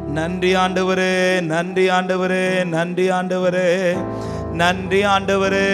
நன்றி ஆண்டவரே நன்றி ஆண்டவரே நன்றி ஆண்டவரே நன்றி ஆண்டவரே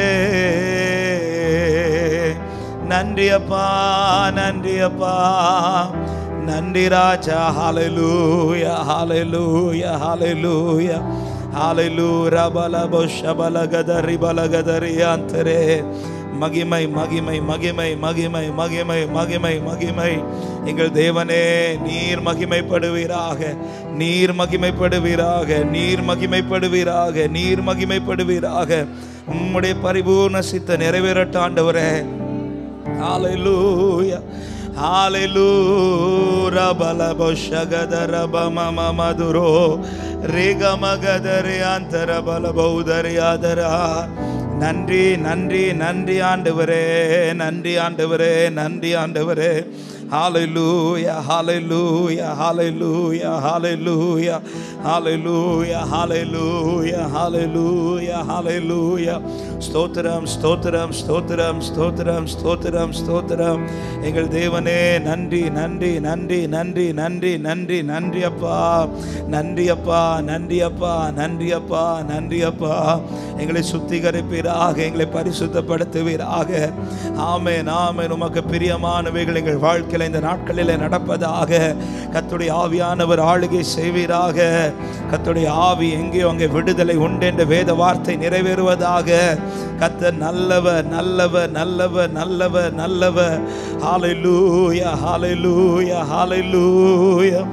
நன்றி அப்பா நன்றி அப்பா நன்றி ராஜா ஹalleluya ஹalleluya ஹalleluya ஹalleluya பலபோ ஷபலகதரி பலகதரி அந்தரே மகிமை மகிமை மகிமை மகிமை மகிமை மகிமை மகிமை எங்கள் தேவனே நீர் மகிமைப்படுவீராக நீர் மகிமைப்படுவீராக நீர் மகிமைப்படுவீராக நீர் மகிமைப்படுவீராக உம்முடைய பரிபூர்ண சித்த நிறைவேறட்ட ஆண்டவரே ஹalleluya ஹalleluya பலபஷகதர பமம மதுரோ ரிகமகதரி அந்தர பலபௌதரியாதரா நன்றி நன்றி நன்றி ஆண்டவரே நன்றி ஆண்டவரே நன்றி ஆண்டவரே ஹalleluya hallelujah hallelujah hallelujah hallelujah hallelujah hallelujah hallelujah ஸ்தோத்திரம் ஸ்தோத்திரம் ஸ்தோத்திரம் ஸ்தோத்திரம் ஸ்தோத்திரம் ஸ்தோத்திரம் எங்கள் தேவனே நன்றி நன்றி நன்றி நன்றி நன்றி நன்றி நன்றி அப்பா நன்றி அப்பா நன்றி அப்பா நன்றி அப்பா நன்றி அப்பா எங்களை சுத்திகரிப்பீராக எங்களை பரிசுத்தப்படுத்துவீராக ஆமென் ஆமென் உமக்கு பிரியமானவைகள் எங்கள் வாழ்க்கையில் இந்த நாட்களில் நடப்பதாக கத்துடைய ஆவியானவர் ஆளுகை செய்வீராக கத்துடைய ஆவி எங்கேயோ அங்கே விடுதலை உண்டு என்ற வேத வார்த்தை நிறைவேறுவதாக கத்தர் நல்லவர் நல்லவர் நல்லவர் நல்லவர் நல்லவர் ஹalleluya hallelujah hallelujah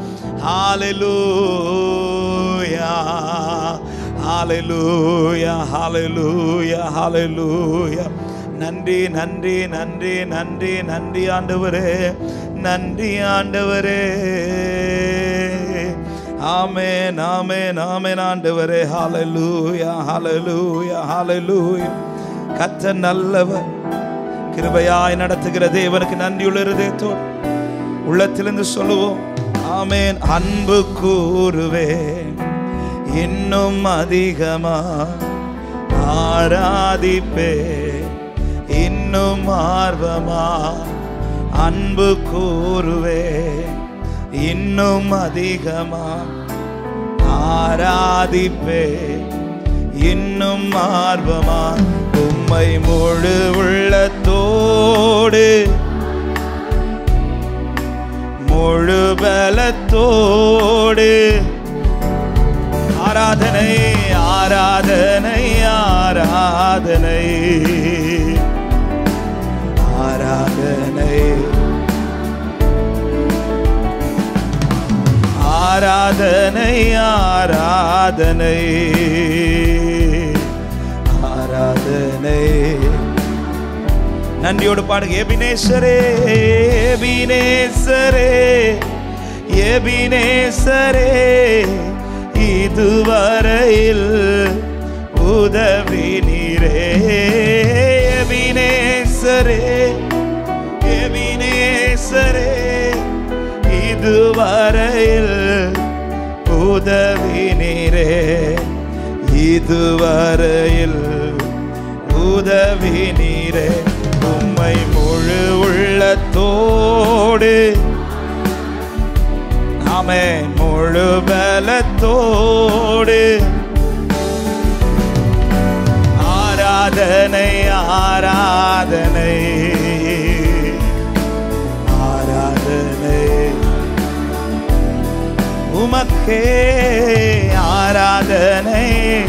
hallelujah hallelujah hallelujah hallelujah நன்றி நன்றி நன்றி நன்றி நன்றி ஆண்டவரே நன்றி ஆண்டவரே ஆமென் ஆமென் ஆமென் ஆண்டவரே ஹalleluya hallelujah hallelujah கர்த்தர் நல்லவர் கிருபையாய் நடத்துகிற தேவனுக்கு நன்றியுள்ள இருதயத்தோடு உள்ளத்திலிருந்து சொல்லுவோம் ஆமென் அன்பு கூறுவேன் இன்னும் அதிகமா ஆராதிப்பே இன்னும் ஆர்வமா அன்பு கூறுவே இன்னும் அதிகமா ஆராதிப்பே இன்னும் ஆர்வமா உம்மை முழு உள்ளத்தோடு முழு பலத்தோடு ஆராதனை ஆராதனை ஆராதனை ஆராதனை ஆராதனை ஆராதனை ஆராதனை நன்றியோடு பாடுங்க எபினேசரே எபினேசரே எபினேசரே இதுவரையில் உதவி நீரே எபினேசரே எபினேசரே இதுவரையில் உதவி நீரே இதுவரையில் உதவி நீரே உம்மை முழு உள்ளத்தோடு ஆமே முழு பலத்தோடு ஆராதனை ஆராதனை ஆராதனை உமக்கே ஆராதனை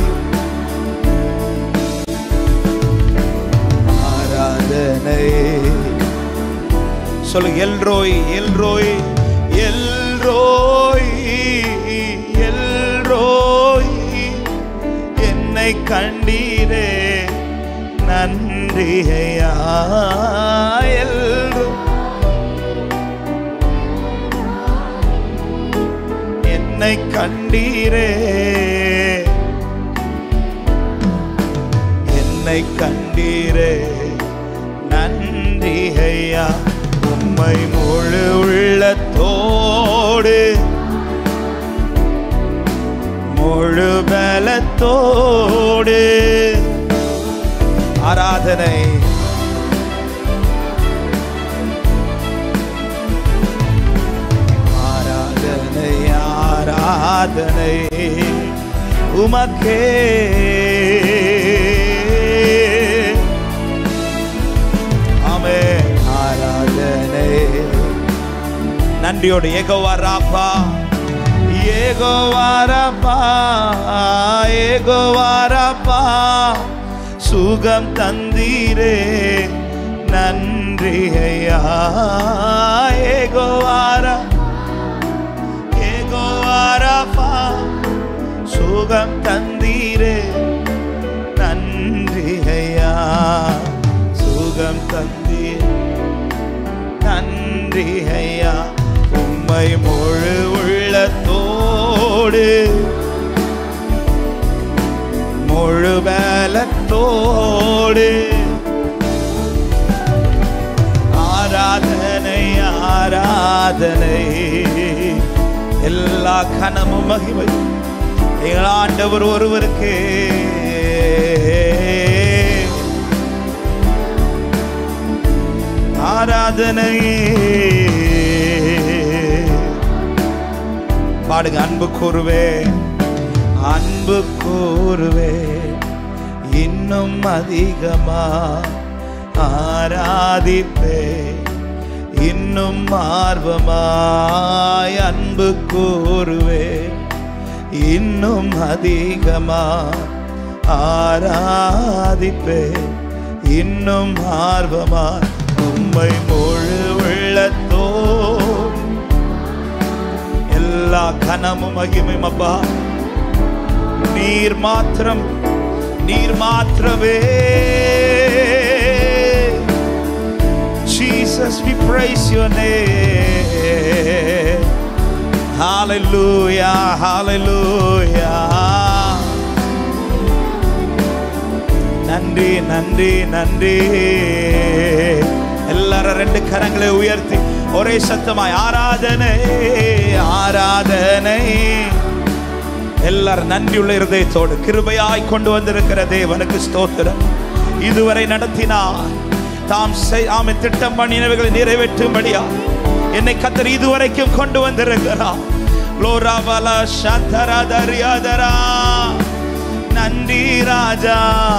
ஆராதனை சொல்லுங்க எல்ரோய் எல்ரோய் எல்ரோய் எல்ரோய் என்னை கண்டீரே நன்றி ஐயா எல்ரோ என்னை கண்டீரே என்னை கண்டீரே நன்றி ஐயா உம்மை முழு உள்ளத்தோடு முழு பலத்தோடு ஆராதனை ஆராதனை ஆராதனை ஆராதனை உமக்கே ஆமே ஆராதனை நன்றியோடு ஏகோவாராப்பா ஏகோவாரப்பா ஏகோவாரப்பா சுகம் தந்தீரே நன்றி ஐயா ஏகோவாரா ஏகோவாரப்பா சுகம் தந்தீரே நன்றி ஐயா சுகம் தந்தீர் நன்றி ஐயா உம்மை முழு உள்ளத்தோடு முழு பலத்தோடு ஆராதனை ஆராதனை எல்லா கனமும் மகிமை எங்கள் ஆண்டவர் ஒருவருக்கு ஆராதனை பாடுங்க அன்பு கூறுவே அன்பு கூறுவே இன்னும் அதிகமா ஆராதிப்பே இன்னும் ஆர்வமாய் அன்பு கூறுவே இன்னும் அதிகமா ஆராதிப்பே இன்னும் ஆர்வமாய் உம்மை முழு உள்ளத்தோ எல்லா கனமும் மகிமையும் அப்பா நீர் மாத்திரம் நீர் மாத்திரமே Jesus, we praise your name. Hallelujah, hallelujah. நன்றி நன்றி நன்றி எல்லாரும் ரெண்டு கரங்களை உயர்த்தி ஒரே சத்தமாய் ஆராதனை ஆராதனை எல்லாரும் நன்றியுள்ள இருதயத்தோடு கிருபையாய் கொண்டு வந்திருக்கிற தேவனுக்கு ஸ்தோத்திரம் இதுவரை நடத்தினார் தாம் செய்- ஆமை திட்டம் பண்ணினவைகளை நிறைவேற்றும்படியா என்னை கத்தர் இதுவரைக்கும் கொண்டு வந்திருக்கிறார் லோராபல சந்தரா தரியாதரா நன்றி ராஜா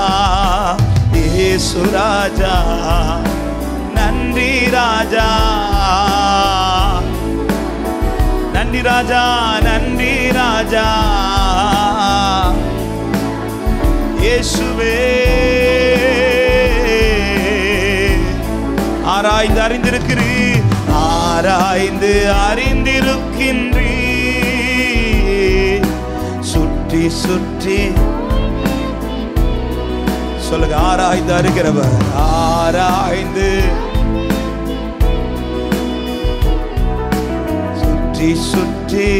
இயேசு ராஜா நன்றி ராஜா நன்றி ராஜா நன்றி ராஜா இயேசுவே ஆராய்ந்து அறிந்திருக்கிறீ ஆராய்ந்து அறிந்திருக்கின்றீ சுற்றி சுற்றி சொல்லுங்க ஆராய்ந்து அறிகிறவர் ஆராய்ந்து சுற்றி சுற்றி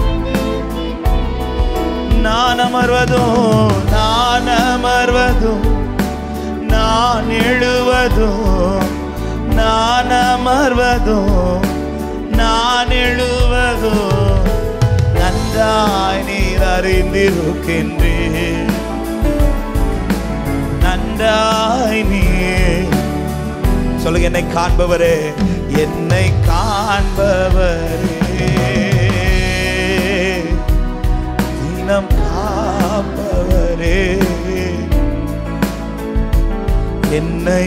நான் அமர்வதும் நான் அமர்வதும் நான் எழுவதும் நான் அமர்வதும் நான் எழுவதும் நன்றாய் நீர் அறிந்திருக்கின்றேன் நன்றாய் நீ சொல்லுங்க என்னை காண்பவரே என்னை காண்பவரே தினம் காப்பவரே என்னை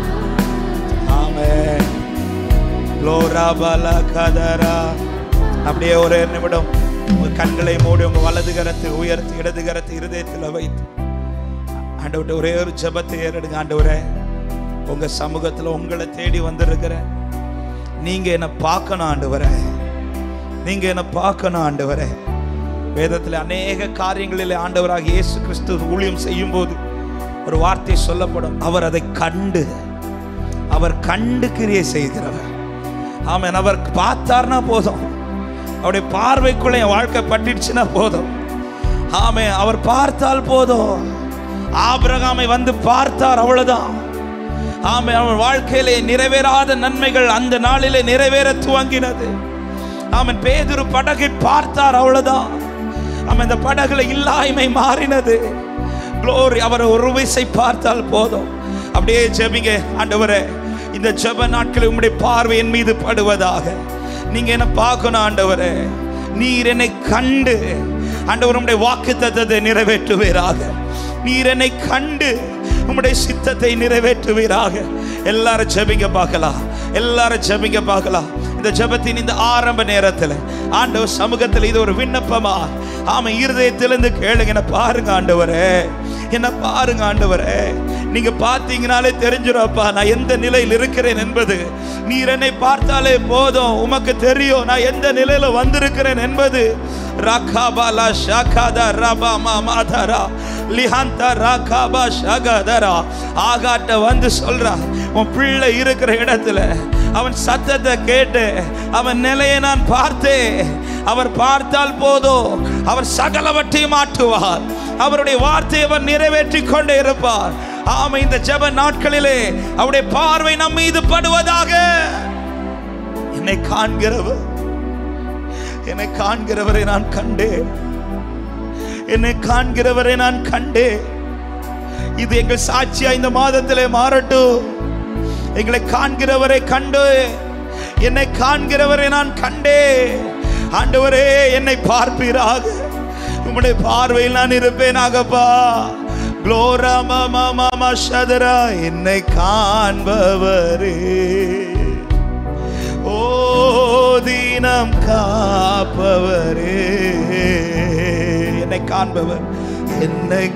ஆமென் லோரா பல கதரா அப்படியே ஒரே நிமிடம் உங்க கண்களை மூடி உங்க வலது கரத்தை உயர்த்தி இடது கரத்தை இருதயத்தில் வைத்து ஆண்டவர்கிட்ட ஒரே ஒரு ஜெபத்தை ஏறெடுங்க ஆண்டவரே உங்க சமூகத்துல உங்களை தேடி வந்திருக்கிறேன் நீங்க என்ன பார்க்கணும் ஆண்டவரே நீங்க என்ன பார்க்கணும் ஆண்டவரே வேதத்தில் அநேக காரியங்களில் ஆண்டவராக இயேசு கிறிஸ்து ஊழியம் செய்யும் போது ஒரு வார்த்தை சொல்லப்படும் அவர் அதை கண்டு அவர் கண்டு கிரியை செய்கிறவர் ஆமென் அவர் பார்த்தார்னா போதும் அவருடைய பார்வைக்குள்ள என் வாழ்க்கை பட்டுடுச்சுன்னா போதும் ஆமே அவர் பார்த்தால் போதும் ஆபிரகாமை வந்து பார்த்தார் அவ்வளவுதான் ஆமே அவன் வாழ்க்கையிலே நிறைவேறாத நன்மைகள் அந்த நாளிலே நிறைவேற துவங்கினது ஆமன் பேதுரு படகை பார்த்தார் அவ்வளவுதான் ஆமென் இந்த படகுல இல்லாய்மை மாறினது க்ளோரி அவரை ஒரு விசை பார்த்தால் போதும் அப்படியே ஜெபிங்க ஆண்டவரே இந்த ஜெப நாட்களில் உம்முடைய பார்வை என் மீது படுவதாக நீங்க என்ன பார்க்கணும் ஆண்டவரே நீர் என்னை கண்டு ஆண்டவர் உம்முடைய வாக்கு தத்தத்தை நிறைவேற்றுவீராக நீர் என்னை கண்டு உம்முடைய சித்தத்தை நிறைவேற்றுவீராக எல்லாரும் ஜெபிக்க பார்க்கலாம் எல்லாரும் ஜெபிக்க பார்க்கலாம் இந்த ஜெபத்தின் இந்த ஆரம்ப நேரத்தில் ஆண்டவர் சமூகத்தில் இது ஒரு விண்ணப்பமா ஆமா இருதயத்திலிருந்து கேளுங்க என்ன பாருங்க ஆண்டவரே என்ன பாருங்க ஆண்டவரே நீங்க பார்த்தீங்கனாலே தெரிஞ்சிரும்ப்பா நான் எந்த நிலையில் இருக்கிறேன் என்பது நீர் என்னை பார்த்தாலே போதும் உமக்கு தெரியும் நான் எந்த நிலையில வந்திருக்கிறேன் என்பது ரகாபாலா ஷாகாதா ரபா மாமாதரா லிஹாந்தா ராகாபா ஷாகாதரா ஆகாட்ட வந்து சொல்றா உன் பிள்ளை இருக்கிற இடத்துல அவன் சத்தத்தை கேட்டு அவன் நிலையை நான் பார்த்தேன் அவர் பார்த்தால் போதும் அவர் சகலவற்றையும் மாற்றுவார் அவருடைய வார்த்தையை அவர் நிறைவேற்றி கொண்டே இருப்பார் ஆமா இந்த ஜெப நாட்களிலே அவருடைய பார்வை நம் மீது படுவதாக என்னை காண்கிறவர் என்னை காண்கிறவரை நான் கண்டேன் என்னை காண்கிறவரை நான் கண்டேன் இது எங்கள் சாட்சியா இந்த மாதத்திலே மாறட்டும் எங்களை காண்கிறவரை கண்டு என்னை காண்கிறவரை நான் கண்டே ஆண்டவரே என்னை பார்ப்பீராக உம்முடைய பார்வையில் நான் இருப்பேனாகப்பா குளோரா மாமா மாமா சதரா என்னை காண்பவரே ஓ தீனம் காப்பவரே என்னை காண்பவர் என்னை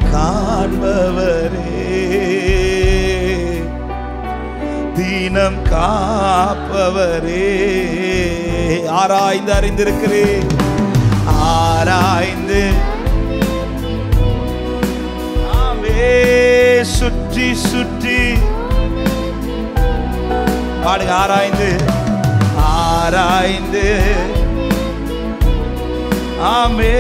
காண்பவரே தீனம் காப்பவரே ஆராய்ந்து அறிந்திருக்கிறேன் ஆராய்ந்து ஆமே சுற்றி சுற்றி பாடுங்க ஆராய்ந்து ஆராய்ந்து ஆமே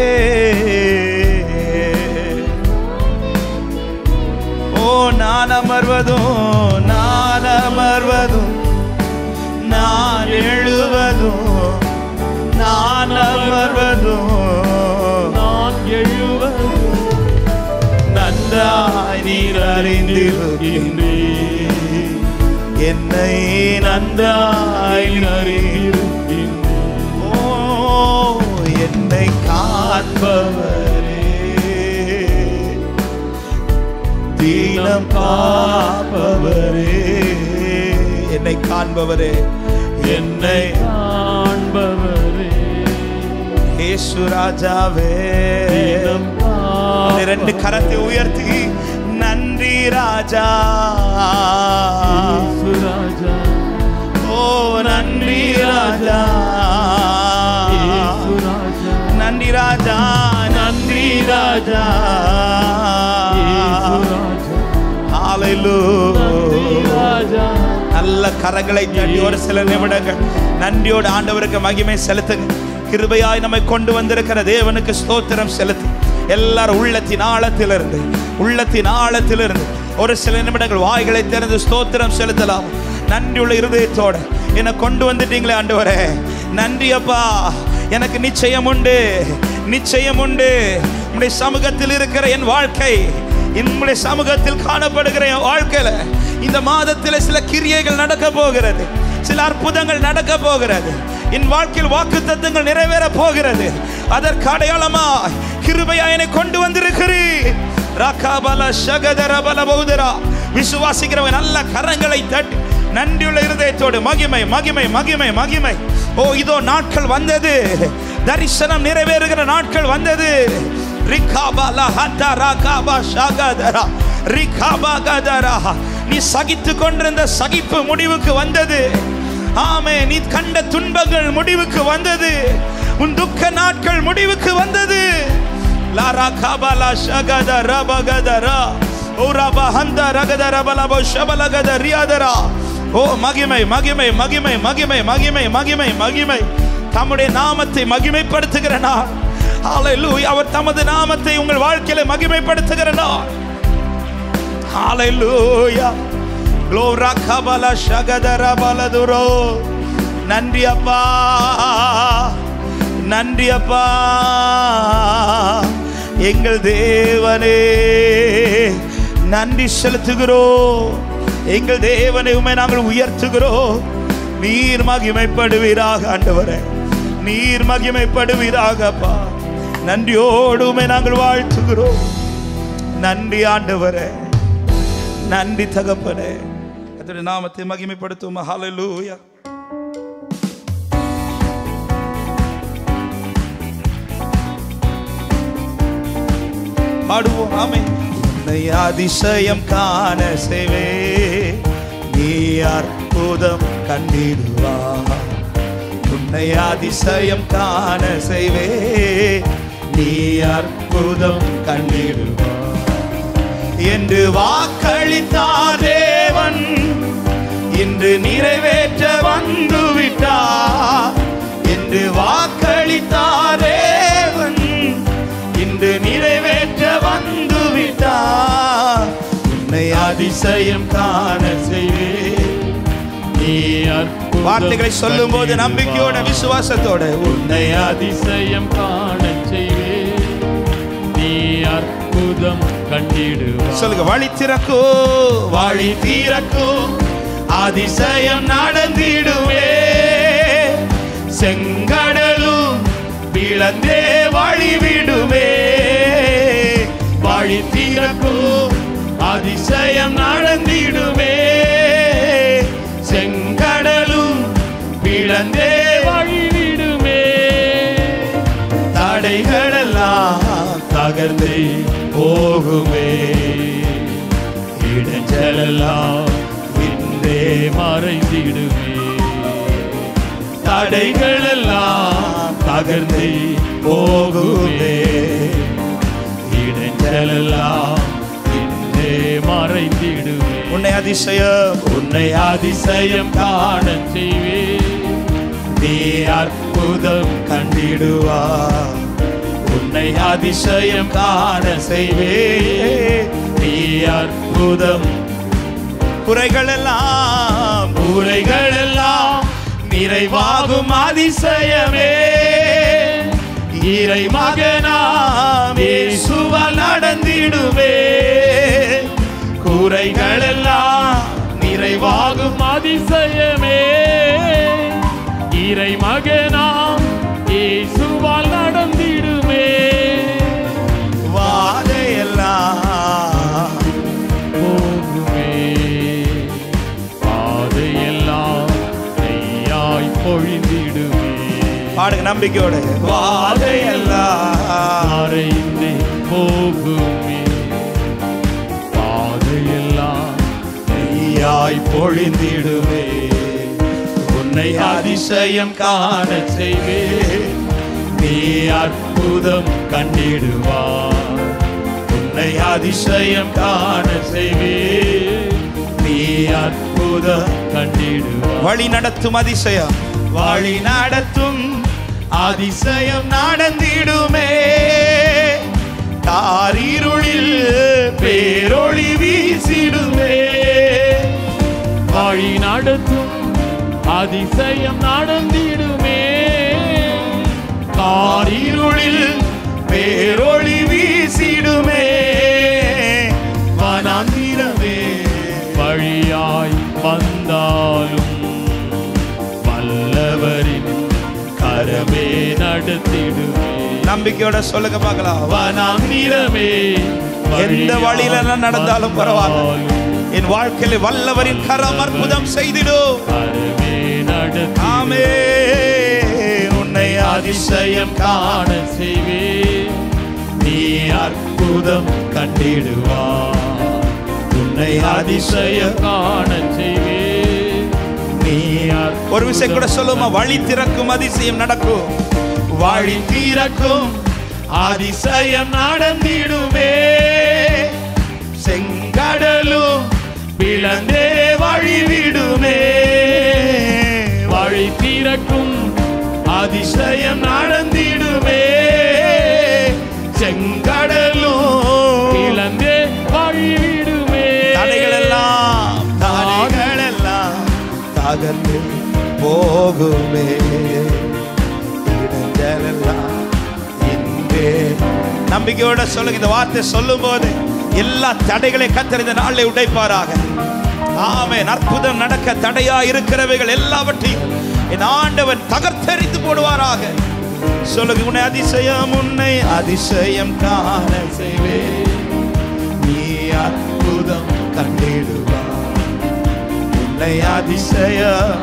ஓ நான் அமர்வதும் நான் அமர்வதும் நான் எழுவதும் நான் அமர்வதும் நான் எழுவது நன்றாய் நீர் அறிந்திருக்கின்றே என்னை நன்றாய் அறிந்திருக்கின்றேன் ஓ என்னை காண்பவரே தீனம் காப்பவரே என்னை காண்பவரே என்னை காண்பவரே இயேசு ராஜாவே தீனம் அந்த ரெண்டு கரத்தை உயர்த்தி நன்றி ராஜா சுராஜா ஓ நன்றி ராஜா சுராஜா நன்றி ராஜா நன்றி ராஜா Hallelujah. ராஜா நல்ல கரங்களை தட்டி ஒரு சில நிமிடங்கள் நன்றியோடு ஆண்டவருக்கு மகிமை செலுத்துங்க கிருபையாய் நம்மை கொண்டு வந்திருக்கிற தேவனுக்கு ஸ்தோத்திரம் செலுத்து எல்லாரும் உள்ளத்தின் ஆழத்திலிருந்து உள்ளத்தின் ஆழத்திலிருந்து ஒரு சில நிமிடங்கள் வாய்களை திறந்து ஸ்தோத்திரம் செலுத்தலாம் நன்றியுள்ள இருதயத்தோட என்னை கொண்டு வந்துட்டீங்களே ஆண்டவரே நன்றி அப்பா எனக்கு நிச்சயம் உண்டு நிச்சயம் உண்டு உம்முடைய சமூகத்தில் இருக்கிற என் வாழ்க்கை என்னுடைய சமூகத்தில் காணப்படுகிற என் வாழ்க்கையில இந்த மாதத்தில் சில கிரியைகள் நடக்க போகிறது சில அற்புதங்கள் நடக்க போகிறது என் வாழ்க்கையில் வாக்கு தத்துவங்கள் நிறைவேற போகிறது அதற்கு அடையாளமா கிருபையா என்னை கொண்டு வந்திருக்கிறீர் ராக்காபல சகதர பல பௌதரா விசுவாசிக்கிறவன் நல்ல கரங்களை தட்டி நன்றியுள்ள இருதயத்தோடு மகிமை மகிமை மகிமை மகிமை ஓ இதோ நாட்கள் வந்தது தரிசனம் நிறைவேறுகிற நாட்கள் வந்தது ரிகாபா லஹந்தா ராகாபா ஷாகதரா ரிகாபா கதரா நீ சகித்து கொண்டிருந்த சகிப்பு முடிவுக்கு வந்தது ஆமே நீ கண்ட துன்பங்கள் முடிவுக்கு வந்தது உன் துக்க நாட்கள் முடிவுக்கு வந்தது லாரா காபாலா ஷகத ரபகதரா ஓ ரப ஹந்த ரகத ரபலபோ ஷபலகத ரியாதரா ஓ மகிமை மகிமை மகிமை மகிமை மகிமை மகிமை மகிமை தம்முடைய நாமத்தை மகிமைப்படுத்துகிற நாள் ஹalleluya அவர் தமது நாமத்தை உங்கள் வாழ்க்கையில மகிமைப்படுத்துகிற நாள் ஹalleluya glory kabala shagadara baladuro நன்றி அப்பா நன்றி அப்பா எங்கள் தேவனே நன்றி செலுத்துகிறோம் எங்கள் தேவனை உமை நாங்கள் உயர்த்துகிறோம் நீர் மகிமைப்படுவீராக ஆண்டவரே நீர் மகிமைப்படுவீராகப்பா நன்றியோடுமே நாங்கள் வாழ்த்துகிறோம் நன்றி ஆண்டவரே நன்றி தகப்பனே கர்த்தருடைய நாமத்தை மகிமைப்படுத்தும் ஹalleluya பாடுவோம் ஆமே உன்னை அதிசயம் காண செய்வே நீ அற்புதம் கண்டிடுவா உன்னை அதிசயம் காண செய்வே நீ அற்புதம் கண்டிடுவா என்று வாக்களித்தார் தேவன் இன்று நிறைவேற்ற வந்து விட்டார் என்று வாக்களித்தார் தேவன் இன்று நிறைவேற்ற வந்து விட்டார் உன்னை அதிசயம் காண செய்வே நீ அற்புதம் வார்த்தைகளை சொல்லும் போது கண்டிடுவாய். நம்பிக்கையோட விசுவாசத்தோட உன்னை உன்னை அதிசயம் காணச் செய்வே நீ அற்புதம் கண்டிடுவாய் சொல்லுங்க வழி திறக்கோ வழி தீரக்கோ அதிசயம் நடந்திடுவே செங்கடலும் பிளந்தே வழி விடுவே வழி தீரக்கோ அதிசயம் நடந்திடுவே செங்கடலும் பிளந்தே வழிவிடுமே தடைகளெல்லாம் தகர்ந்து போகுமே இடைஞ்சலெல்லாம் இன்றே மறைந்திடுமே தடைகளெல்லாம் தகர்ந்து போகுமே இடைஞ்சலெல்லாம் இன்றே மறைந்திடுமே உன்னை அதிசயம் உன்னை அதிசயம் காண காணச் செய்வே நீ அற்புதம் கண்டிடுவா உன்னை அதிசயம் காண செய்வே நீ அற்புதம் குறைகளெல்லாம் குறைகளெல்லாம் நிறைவாகும் அதிசயமே இறை மகனாம் இயேசுவால் நடந்திடுவே குறைகளெல்லாம் நிறைவாகும் அதிசயமே இறை மகனாம் இயேசுவால் நடந்திடுமே வாதையெல்லாம் போகுமே பாதையெல்லாம் நெய்யாய் பொழிந்திடுமே பாடுங்க நம்பிக்கையோட வாதையெல்லாம் மறைந்தே போகுமே பாதையெல்லாம் நீயாய் பொழிந்திடுவே உன்னை அதிசயம் காண செய்வே நீ அற்புதம் கண்டிடுவா உன்னை அதிசயம் காண செய்வே நீ அற்புதம் கண்டிடுவா வழி நடத்தும் அதிசயம் வழி நடத்தும் அதிசயம் நடந்திடுமே காரிருளில் பேரொளி வீசிடுமே வழி நடத்தும் அதிசயம் நடந்திடுமே காரிருளில் பேரொளி வீசிடுமே வனாந்திரமே வழியாய் வந்தாலும் வல்லவரின் கரமே நடத்திடுமே நம்பிக்கையோட சொல்லுங்க பார்க்கலாம் வனாந்திரமே நிறமே எந்த வழியில நான் நடந்தாலும் பரவாயில்ல என் வாழ்க்கையில் வல்லவரின் கரம் அற்புதம் செய்திடும் கரமே நடத்தி ஆமே உன்னை அதிசயம் காண காண செய்வே நீ அற்புதம் கண்டிடுவா உன்னை அதிசயம் காண செய்வே நீ ஒரு விஷயம் கூட சொல்லுமா வழி திறக்கும் அதிசயம் நடக்கும் வழி திறக்கும் அதிசயம் நடந்திடுமே செங்கடலும் பிளந்தே வழி விடுமே வழி திறக்கும் அதிசயம் நடந்திடுமே செங்கடலும் இழந்தே வழிவிடுமே தடைகளெல்லாம் தடைகளெல்லாம் தகர்ந்து போகுமே இடைஞ்சலெல்லாம் இன்றே நம்பிக்கையோட சொல்லுங்க இந்த வார்த்தை சொல்லும் போது எல்லா தடைகளை கத்தர் இந்த நாளில் உடைப்பாராக ஆமென் அற்புதம் நடக்க தடையா இருக்கிறவைகள் எல்லாவற்றையும் என் ஆண்டவன் தகர்த்தெறிந்து போடுவாராக சொல்லுங்க உன்னை அதிசயம் உன்னை அதிசயம் காண செய்வேன் நீ அற்புதம் கண்டிடுவார் உன்னை அதிசயம்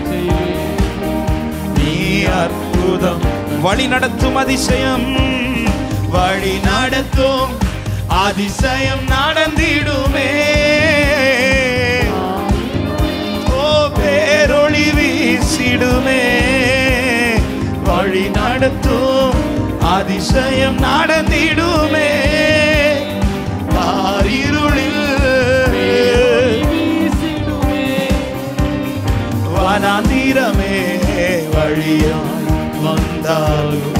நீ அற்புதம் வழி நடத்தும் அதிசயம் வழி நடத்தும் அதிசயம் நடந்திடுமே ஓ பேரொளி வீசிடுமே வழி நடத்தும் அதிசயம் நடந்திடுமே ஆரிருளில் வனாந்திரமே வழியாய் வந்தாலும்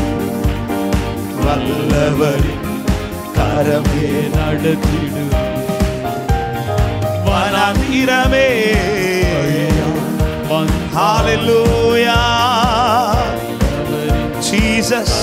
வல்லவரின் கரமே நடத்திடு வனாந்திரமே ஹalleluya ஜீசஸ்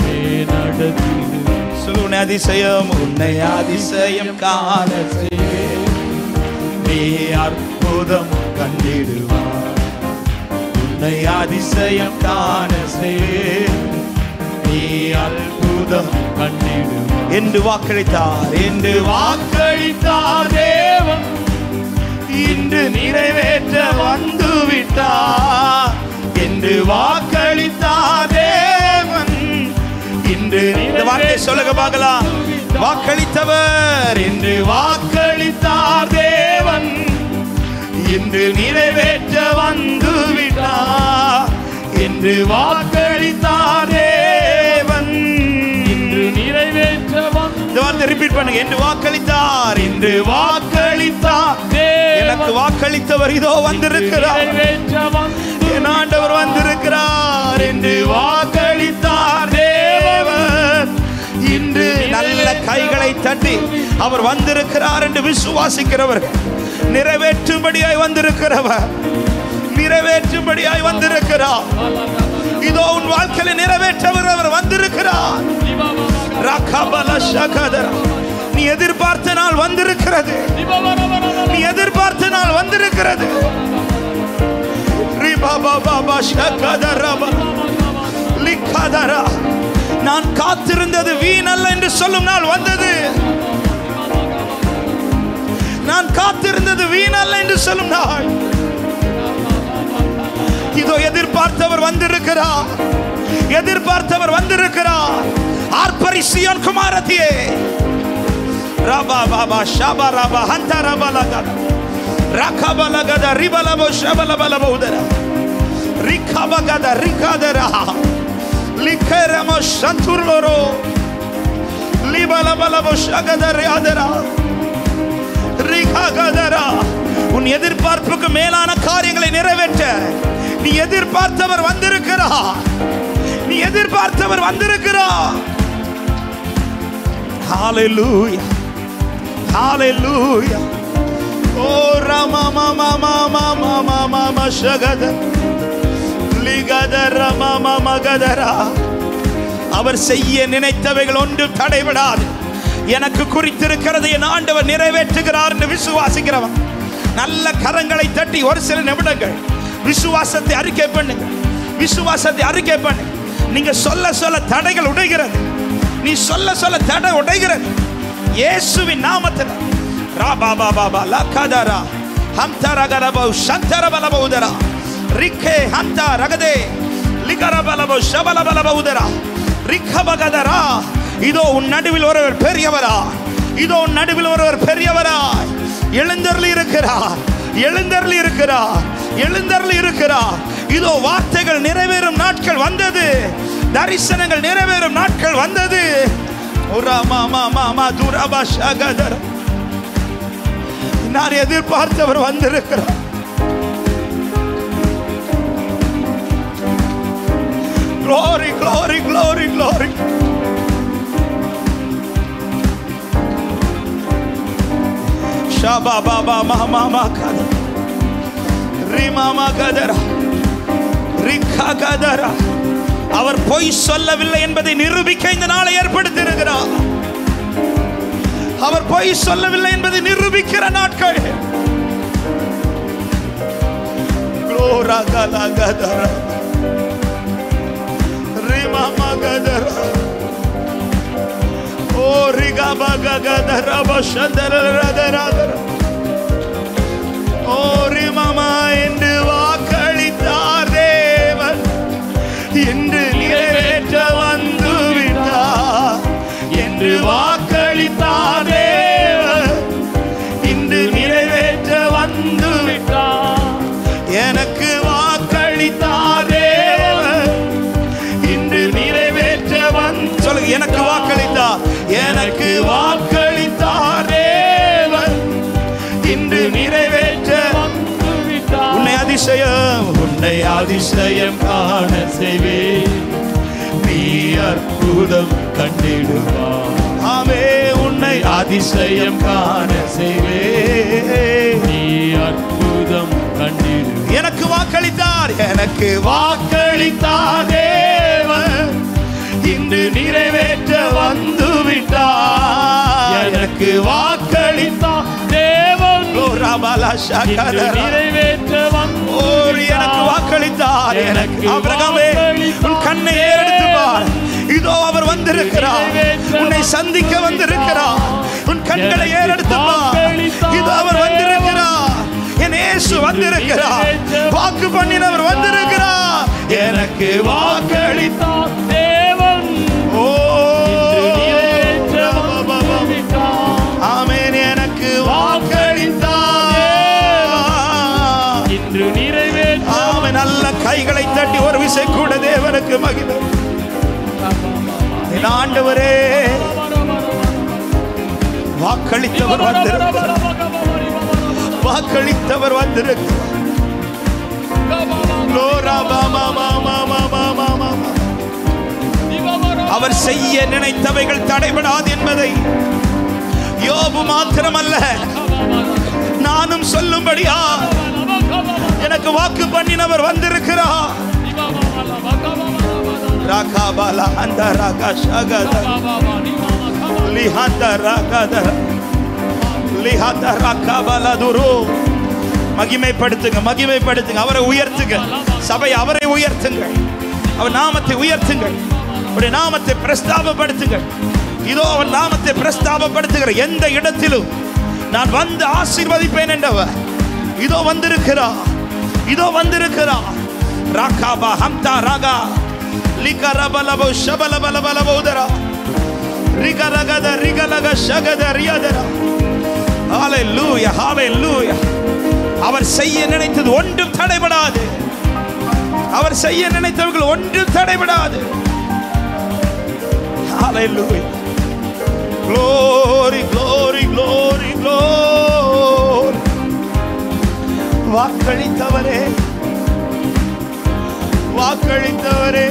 சொல்லுன அதிசயம் உன்னை அதிசயம் காண செய்வேன் நீ அற்புதம் கண்டிடுவார் உன்னை அதிசயம் காண செய்வேன் நீ அற்புதம் கண்டிடுவார் என்று வாக்களித்தார் என்று வாக்களித்தார் தேவன் இன்று நிறைவேற்ற வந்து விட்டார் என்று வாக்களித்தார் தேவன் இன்று இந்த வார்த்தை சொல்லுங்க பார்க்கலாம் வாக்களித்தவர் என்று வாக்களித்தார் தேவன் இன்று நிறைவேற்ற வந்து விட்டார் என்று வாக்களித்தார் தேவன் இன்று நிறைவேற்ற வந்து இந்த வார்த்தை ரிப்பீட் பண்ணுங்க என்று வாக்களித்தார் என்று வாக்களித்தார் தேவன் எனக்கு வாக்களித்தவர் இதோ வந்திருக்கிறார் நிறைவேற்ற வந்து என் ஆண்டவர் வந்திருக்கிறார் என்று வாக்களித்தார் தேவன் இன்று நல்ல கைகளை தட்டி அவர் வந்திருக்கிறார் என்று விசுவாசிக்கிறவர்கள் நிறைவேற்றும்படியாய் வந்திருக்கிறவர் நிறைவேற்றும்படியாய் வந்திருக்கிறார் இதோ உன் வாழ்க்கையில நிறைவேற்றவர் அவர் வந்திருக்கிறார் ரகபல சகதர. நீ எதிர்பார்த்த நாள் வந்திருக்கிறது நீ எதிர்பார்த்த நாள் வந்திருக்கிறது ரிபபபப சகதரப. லிக்கதரா. நான் காத்திருந்தது வீணல்ல என்று சொல்லும் நாள் வந்தது நான் காத்திருந்தது வீணல்ல என்று சொல்லும் நாள் இதோ எதிர்பார்த்தவர் வந்திருக்கிறார் எதிர்பார்த்தவர் வந்திருக்கிறார் ஆர்ப்பரிசியோன் குமாரத்தியே ரபா பாபா ஷபா ரபா ஹந்த ரபலகத ரகபலகத ரிபலபோ ஷபலபலபோ உதர ரிகபகத ரிகதர லிக்கரமோ சந்துர்லோரோ லிபலபலபோ ஷகதர யாதர ரிககதரா. உன் எதிர்பார்ப்புக்கு மேலான காரியங்களை நிறைவேற்ற நீ எதிர்பார்த்தவர் வந்திருக்கிறார் நீ எதிர்பார்த்தவர் வந்திருக்கிறார் ஹalleluya ஹalleluya ஓ ரமா மாமா மாமா மாமா மாமா ஷகத லிகத ரமா மாமா கதரா அவர் செய்ய நினைத்தவைகள் ஒன்றும் தடைபடாது எனக்கு குறித்திருக்கிறது என் ஆண்டவர் நிறைவேற்றுகிறார் என்று விசுவாசிக்கிறவன் நல்ல கரங்களை தட்டி ஒரு சில நிமிடங்கள் விசுவாசத்தை அறிக்கை பண்ணுங்க விசுவாசத்தை அறிக்கை பண்ணு நீங்க சொல்ல சொல்ல தடைகள் உடைகிறது நீ சொல்ல சொல்ல தடை உடைகிறது இயேசுவின் நாமத்தில் ரா பா பா பா பா லா கதரா ஹம் தரகரபௌ சந்தரபலபௌதரா ரிக்கே ஹந்த ரகதே லிகரபலபௌ ஷபலபலபௌதரா ரிக்கபகதரா இதோ உன் நடுவில் ஒருவர் பெரியவரா இதோ உன் நடுவில் ஒருவர் பெரியவரா எழுந்தருளி இருக்கிறார் எழுந்தருளி இருக்கிறார் எழுந்தருளி இருக்கிறார் இதோ வார்த்தைகள் நிறைவேறும் நாட்கள் வந்தது தரிசனங்கள் நிறைவேறும் நாட்கள் வந்தது உரா மாமா மாமா துரபா ஷகதர நான் எதிர்பார்த்தவர் வந்திருக்கிறார் glory glory glory glory Shaba baba mama makada Rimama kadara Rikha kadara அவர் பொய் சொல்லவில்லை என்பதை நிரூபிக்க இந்த நாளை ஏற்படுத்தியிருக்கிறார் அவர் பொய் சொல்லவில்லை என்பதை நிரூபிக்கிற நாட்கள் ரகலகதர ரிமமகதர ஓ ரிகபகதர பஷதரதரதர ஓ ரிமமா என்று வாக்களித்தார் தேவன் என்று நிறைவேற்ற வந்து விட்டார் என்று வாக்களித்தார் தேவன் இன்று நிறைவேற்ற வந்து விட்டார் எனக்கு வாக்களித்தார் தேவன் இன்று நிறைவேற்ற வந்து சொல்லுங்க எனக்கு வாக்களித்தார் எனக்கு வாக்களித்தார் தேவன் இன்று நிறைவேற்ற வந்து விட்டார். உன்னை அதிசயம் உன்னை அதிசயம் காண செய்வே நீ அற்புதம் கண்டிடுவா ஆமே உன்னை அதிசயம் காண செய்வே நீ அற்புதம் கண்டிடு எனக்கு வாக்களித்தார் எனக்கு வாக்களித்தார் தேவன் இன்று நிறைவேற்ற வந்து விட்டார் எனக்கு வாக்களித்தார் தேவன் ஓ ரபலா இன்று சகதரா நிறைவேற்ற வந்து ஓர் எனக்கு வாக்களித்தார் எனக்கு அபிரகாமே உன் கண்ணை ஏறெடுத்து பார் இதோ அவர் வந்திருக்கிறார் உன்னை சந்திக்க வந்திருக்கிறார் உன் கண்களை ஏறெடுத்து பார் இதோ அவர் வந்திருக்கிறார் என் இயேசு வந்திருக்கிறார் வாக்கு பண்ணினவர் வந்திருக்கிறார் எனக்கு வாக்களித்தார் தேவன் ஓ இன்று நிறைவேற்ற வந்து விட்டார். ஆமென் எனக்கு வாக்களித்தார் இன்று நிறைவேற்ற ஆமை நல்ல கைகளை தட்டி ஒரு விசை கூட தேவனுக்கு மகிமை என் ஆண்டவரே வாக்களித்தவர் வந்திருக்கிறார் வாக்களித்தவர் வந்திருக்கிறார் லோரா பா மா மா மா மா மா மா மா மா. அவர் செய்ய நினைத்தவைகள் தடைபடாது என்பதை யோபு மாத்திரமல்ல நானும் சொல்லும்படியா எனக்கு வாக்கு பண்ணினவர் வந்திருக்கிறார் ராகாபாலா அந்த ராகா ஷகத லிஹாந்த ராகதர லிஹாந்த ராகாபாலா துரு மகிமைப்படுத்துங்க மகிமைப்படுத்துங்க அவரை உயர்த்துங்க சபை அவரை உயர்த்துங்கள் அவர் நாமத்தை உயர்த்துங்கள் அவருடைய நாமத்தை பிரஸ்தாபப்படுத்துங்கள் இதோ அவர் நாமத்தை பிரஸ்தாபப்படுத்துகிற எந்த இடத்திலும் நான் வந்து ஆசீர்வதிப்பேன் என்றவர் இதோ வந்திருக்கிறார் இதோ வந்திருக்கிறார் ராகாபா ஹம்தா ராகா லிகரபலபோ ஷபலபலபலபோதரா ரிகரகத ரிகலக ஷகத ரியதரா ஹalleluya ஹalleluya அவர் செய்ய நினைத்தது ஒன்றும் தடைபடாது அவர் செய்ய நினைத்தவர்கள் ஒன்றும் தடைபடாது ஹalleluya glory glory glory glory வாக்களித்தவரே வாக்களித்தவரே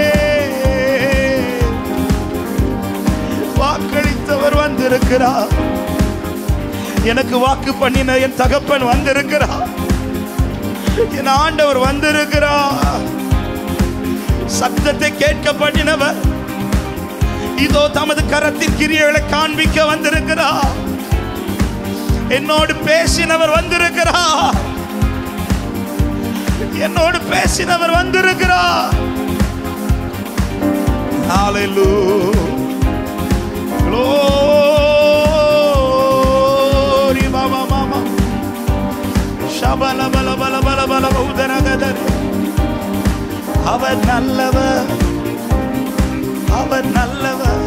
வாக்களித்தவர் வந்திருக்கிறார் எனக்கு வாக்கு பண்ணின என் தகப்பன் வந்திருக்கிறார் என் ஆண்டவர் வந்திருக்கிறார் சத்தத்தை கேட்க பண்ணினவர் இதோ தமது கரத்தின் கிரியைகளை காண்பிக்க வந்திருக்கிறார் என்னோடு பேசினவர் வந்திருக்கிறார் என்னோடு பேசினவர் வந்திருக்கிறார் Hallelujah. Glory, Mama, Mama. Shabala, bala, bala, bala, bala, udara, gadara. அவர் நல்லவர் அவர் நல்லவர்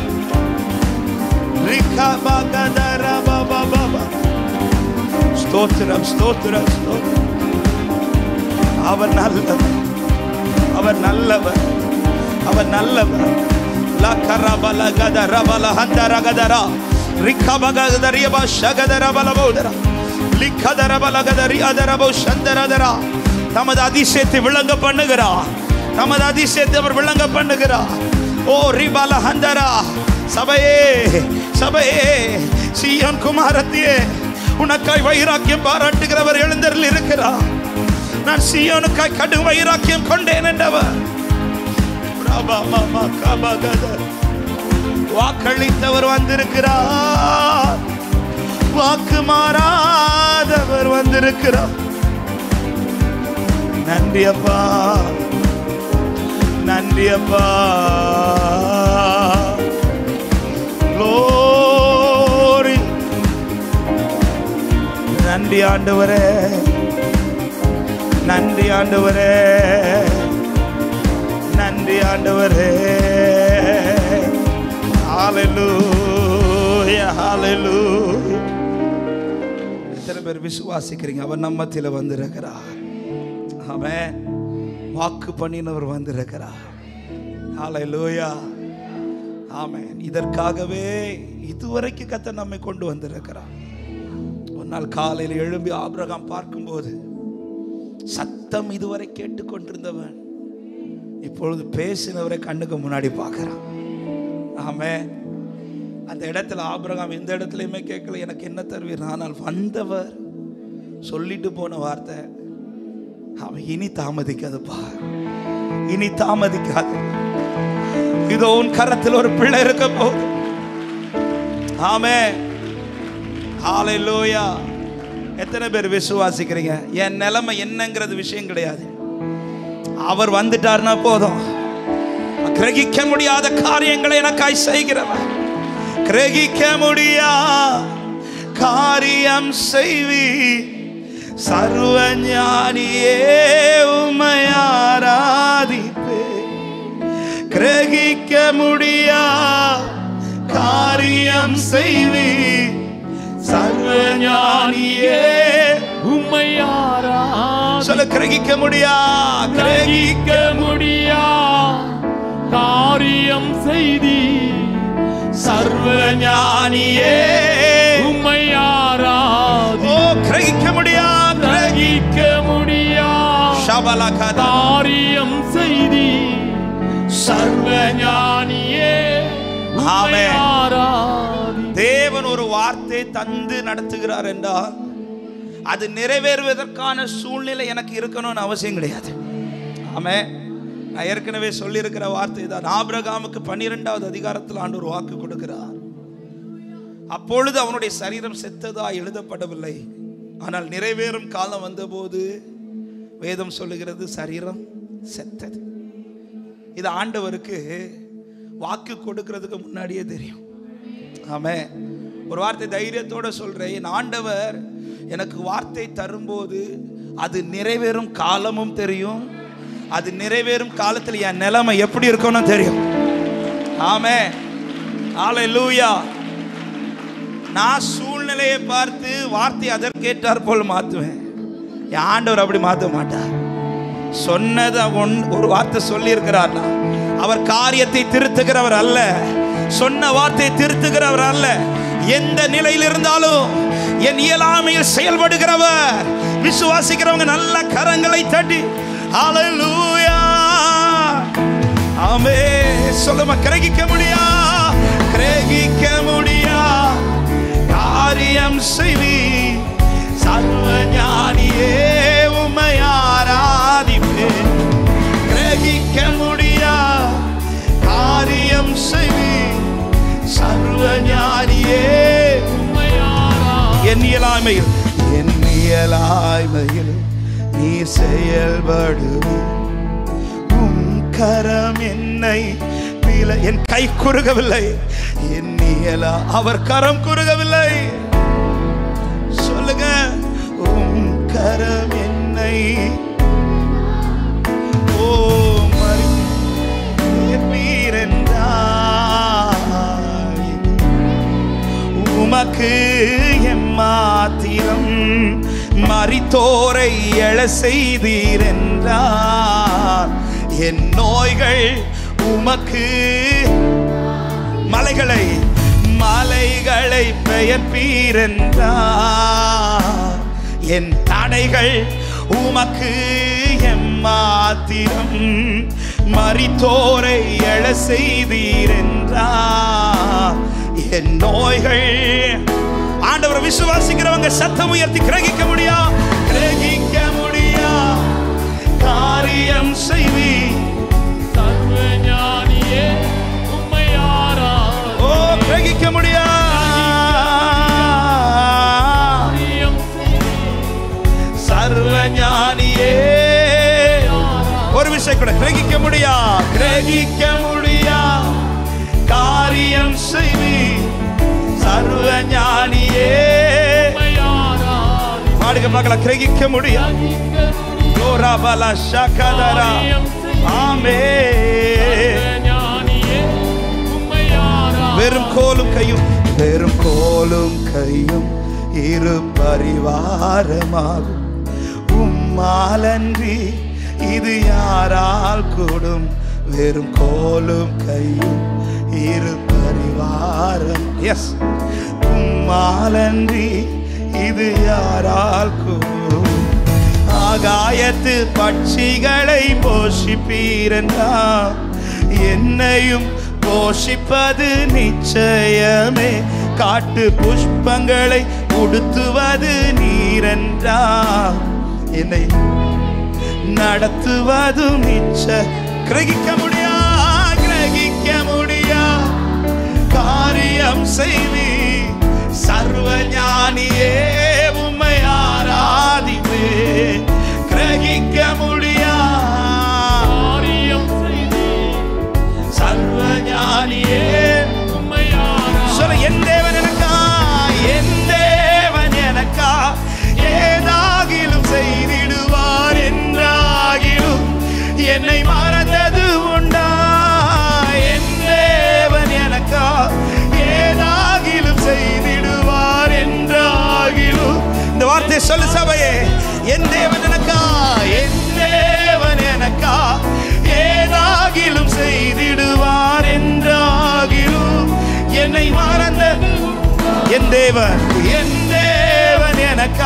ரிகா பகதர பபா பபா ஸ்தோத்திரம் ஸ்தோத்திரம் ஸ்தோத்திரம் அவர் நல்லவர் அவர் நல்லவர் அவர் நல்லவர் லக்கரபல கதரபல ஹந்தரகதரா ரிக்கபகதரியப ஷகதரபலபோதரா லிக்கதரபலகதரி அதரபோ சந்தரதரா தமது அதிசயத்தை விளங்க பண்ணுகிறா தமது அதிசயத்தை அவர் விளங்க பண்ணுகிறா ஓ ரிபல ஹந்தரா சபையே சபையே சீயோன் குமாரத்தியே உனக்காய் வைராக்கியம் பாராட்டுகிறவர் எழுந்தரில் இருக்கிறார் நான் சீயோனுக்காய் கடும் வைராக்கியம் கொண்டேன் என்றவர் ரபா மாமா கபகதர். வாக்களித்தவர் வந்திருக்கிறார் வாக்கு மாறாதவர் வந்திருக்கிறார் நன்றி அப்பா நன்றி அப்பா Glory. நன்றி ஆண்டவரே நன்றி ஆண்டவரே நன்றி ஆண்டவரே ஹalleluya ஹalleluya எத்தனை பேர் விசுவாசிக்கிறீங்க அவர் நம்ம மத்தியில வந்திருக்கிறார் அவன் வாக்கு பண்ணினவர் வந்திருக்கிறார் ஹalleluya ஆமென் இதற்காகவே இதுவரைக்கும் கத்த நம்மை கொண்டு வந்திருக்கிறார் ஒரு நாள் காலையில் எழும்பி ஆபிரகாம் பார்க்கும்போது சத்தம் இதுவரை கேட்டுக்கொண்டிருந்தவன் இப்பொழுது பேசினவரை கண்ணுக்கு முன்னாடி பார்க்கறான் ஆமே அந்த இடத்துல ஆபிரகாம் எந்த இடத்துலையுமே கேட்கல எனக்கு என்ன தருவீர் ஆனால் வந்தவர் சொல்லிட்டு போன வார்த்தை அவன் இனி தாமதிக்காதுப்பா இனி தாமதிக்காது இதோ உன் கரத்தில் ஒரு பிள்ளை இருக்க போகுது ஆமே ஹalleluya எத்தனை பேர் விசுவாசிக்கிறீங்க என் நிலைமை என்னங்கிறது விஷயம் கிடையாது அவர் வந்துட்டார்னா போதும் கிரகிக்க முடியாத காரியங்களை எனக்காய் செய்கிறவர் கிரகிக்க முடியா காரியம் செய்வி சர்வ ஞானியே உமையாராதிப்பே கிரகிக்க முடியா காரியம் செய்வி சர்வ ஞானியே உம்மை ஆராதிக்க சொல்ல கிரகிக்க முடியா கிரகிக்க முடியா காரியம் செய்தி சர்வ ஞானியே உம்மை ஆராதி ஓ கிரகிக்க முடியா கிரகிக்க முடியா ஷபலகதா காரியம் செய்தி சர்வ ஞானியே உம்மை ஆமென். ஆராதி தேவன் ஒரு வார்த்தை தந்து நடத்துகிறார் என்றால் அது நிறைவேறுவதற்கான சூழ்நிலை எனக்கு இருக்கணும்னு அவசியம் கிடையாது ஆமே நான் ஏற்கனவே சொல்லியிருக்கிற வார்த்தை தான் ஆபிரகாமுக்கு பன்னிரெண்டாவது அதிகாரத்தில் ஆண்டவர் வாக்கு கொடுக்கிறார் அப்பொழுது அவனுடைய சரீரம் செத்ததா எழுதப்படவில்லை ஆனால் நிறைவேறும் காலம் வந்தபோது வேதம் சொல்லுகிறது சரீரம் செத்தது இது ஆண்டவருக்கு வாக்கு கொடுக்கிறதுக்கு முன்னாடியே தெரியும் ஆமே ஒரு வார்த்தை தைரியத்தோட சொல்றேன் என் ஆண்டவர் எனக்கு வார்த்தை தரும்போது அது நிறைவேறும் காலமும் தெரியும் அது நிறைவேறும் காலத்தில் என் நிலைமை எப்படி இருக்கும்னு தெரியும் ஆமே ஆலை லூயா நான் சூழ்நிலையை பார்த்து வார்த்தை அதற்கேற்றார் போல் மாத்துவேன் என் ஆண்டவர் அப்படி மாற்ற மாட்டார் சொன்னதை ஒன் ஒரு வார்த்தை சொல்லி இருக்கிறார்னா அவர் காரியத்தை திருத்துகிறவர் அல்ல சொன்ன வார்த்தையை திருத்துகிறவர் அல்ல எந்த நிலையில் இருந்தாலும் என் இயலாமையில் செயல்படுகிறவர் விசுவாசிக்கிறவங்க நல்ல கரங்களை தட்டி ஹalleluya ஆமே சொல்லுமா கிரகிக்க முடியா கிரகிக்க முடியா காரியம் செய்வி சர்வ ஞானியே உம்மை ஆராதிப்பேன் கிரகிக்க முடியா காரியம் செய்வி சர்வ ஞானியே உம்மை ஆராதி என் இயலாமையில் என் இயலாய்மையில் நீ செயல்படுவி உம் கரம் என்னை வில என் கை குறுகவில்லை என் இயலா அவர் கரம் குறுகவில்லை சொல்லுங்க உம் கரம் என்னை ஓ மறி உமக்கு எம்மாத்திரம் மரித்தோரை எழ செய்தீர் என்றார் என் நோய்கள் உமக்கு மலைகளை மலைகளை பெயர்ப்பீர் என்றார் என் தடைகள் உமக்கு எம்மாத்திரம் மரித்தோரை எழ செய்தீர் என்றார் என் நோய்கள் ஆண்டவரை விசுவாசிக்கிறவங்க சத்தம் உயர்த்தி கிரகிக்க முடியா கிரகிக்க முடியா காரியம் செய்வி சர்வ ஞானியே உம்மை ஆராதி ஓ கிரகிக்க முடியா காரியம் செய்தி சர்வ ஞானியே பார்க்கல கிரகிக்க முடியா கிரகிக்க முடியா காரியம் செய்வி சர்வ ஞானியே பாடுக பார்க்கலாம் கிரகிக்க முடியா கோராபலா ஷகதரா ஆமே வெறும் கோலும் கையும் வெறும் கோலும் கையும் இரு பரிவாரமாகும் உம்மாலன்றி இது யாரால் கூடும் வெறும் கோலும் கையும் இரு பரிவாரம் எஸ் உம்மாலன்றி இது யாரால் கூடும் ஆகாயத்து பட்சிகளை போஷிப்பீரன்றா என்னையும் போஷிப்பது நிச்சயமே காட்டு புஷ்பங்களை உடுத்துவது நீரென்றா என்னை நடத்துவது நிச்ச கிரகிக்க முடியா கிரகிக்க முடியா காரியம் செய்வி சர்வ ஞானியே உம்மை ஆராதிப்பே கிரகிக்க முடியா சர்வ ஞானியே சொல்ல என் தேவன் எனக்கா என் தேவன் எனக்கா ஏதாகிலும் செய்திடுவார் என்றாகிலும் என்னை மறந்தது உண்டா என் தேவன் எனக்கா ஏதாகிலும் செய்திடுவார் என்றாகிலும் இந்த வார்த்தை சொல்லு சபையே என் தேவன் எனக்கா என் தேவன் எனக்கா ஏதாகிலும் செய்திடுவார் என்றாகிலும் என்னை மறந்த என் தேவன் என் தேவன் எனக்கா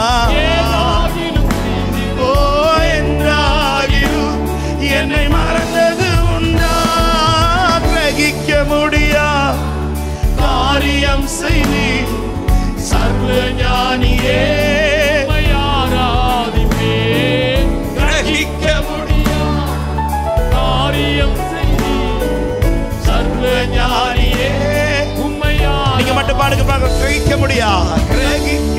ஓ என்றாகிலும் என்னை மறந்தது உண்டா கிரகிக்க முடியா காரியம் செய்தி சர்வ ஞானியே கிரகிக்க முடியா சர்வ ஞானியே நீங்க மட்டும் பாடுங்க பாருங்க கிரகிக்க முடியா கிரகிக்க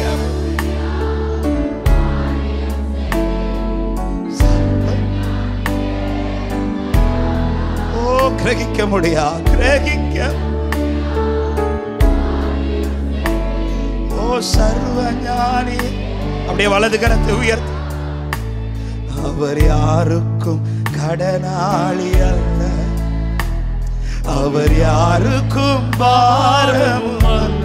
ஓ கிரகிக்க முடியா கிரகிக்க ஓ சர்வ ஞானி அப்படியே வலது கரத்தை உயர்த்து அவர் யாருக்கும் கடனாளி அல்ல அவர் யாருக்கும் பாரமும் அல்ல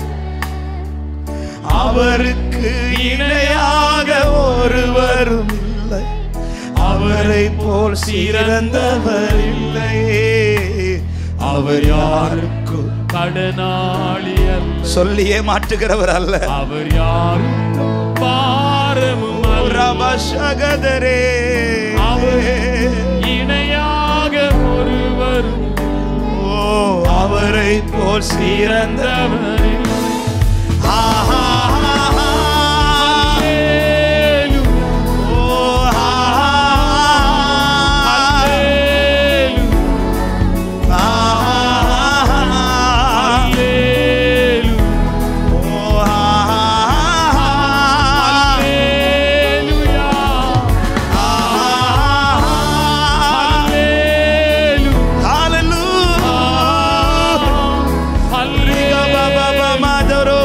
அவருக்கு இணையாக ஒருவரும் இல்லை அவரை போல் சிறந்தவர் இல்லையே அவர் யாருக்கும் கடனாளி அல்ல சொல்லியே மாற்றுகிறவர் அல்ல அவர் யாரும் பாரமும் அல்ல. ரபசகதரே அவர் இணையாக ஒருவரும் ஓ அவரை போல் சிறந்த தவறில்லை. ஆஹா, ஆஹா. அல்லேலூயா, ஓ, ஆஹா, அல்லேலூயா, ஆஹா. அல்லேலூயா, ஓ, ஆஹா. அல்லேலூயா, ஆஹா. அல்லேலூயா, Hallelujah. அல்லேலூயா. Maduro.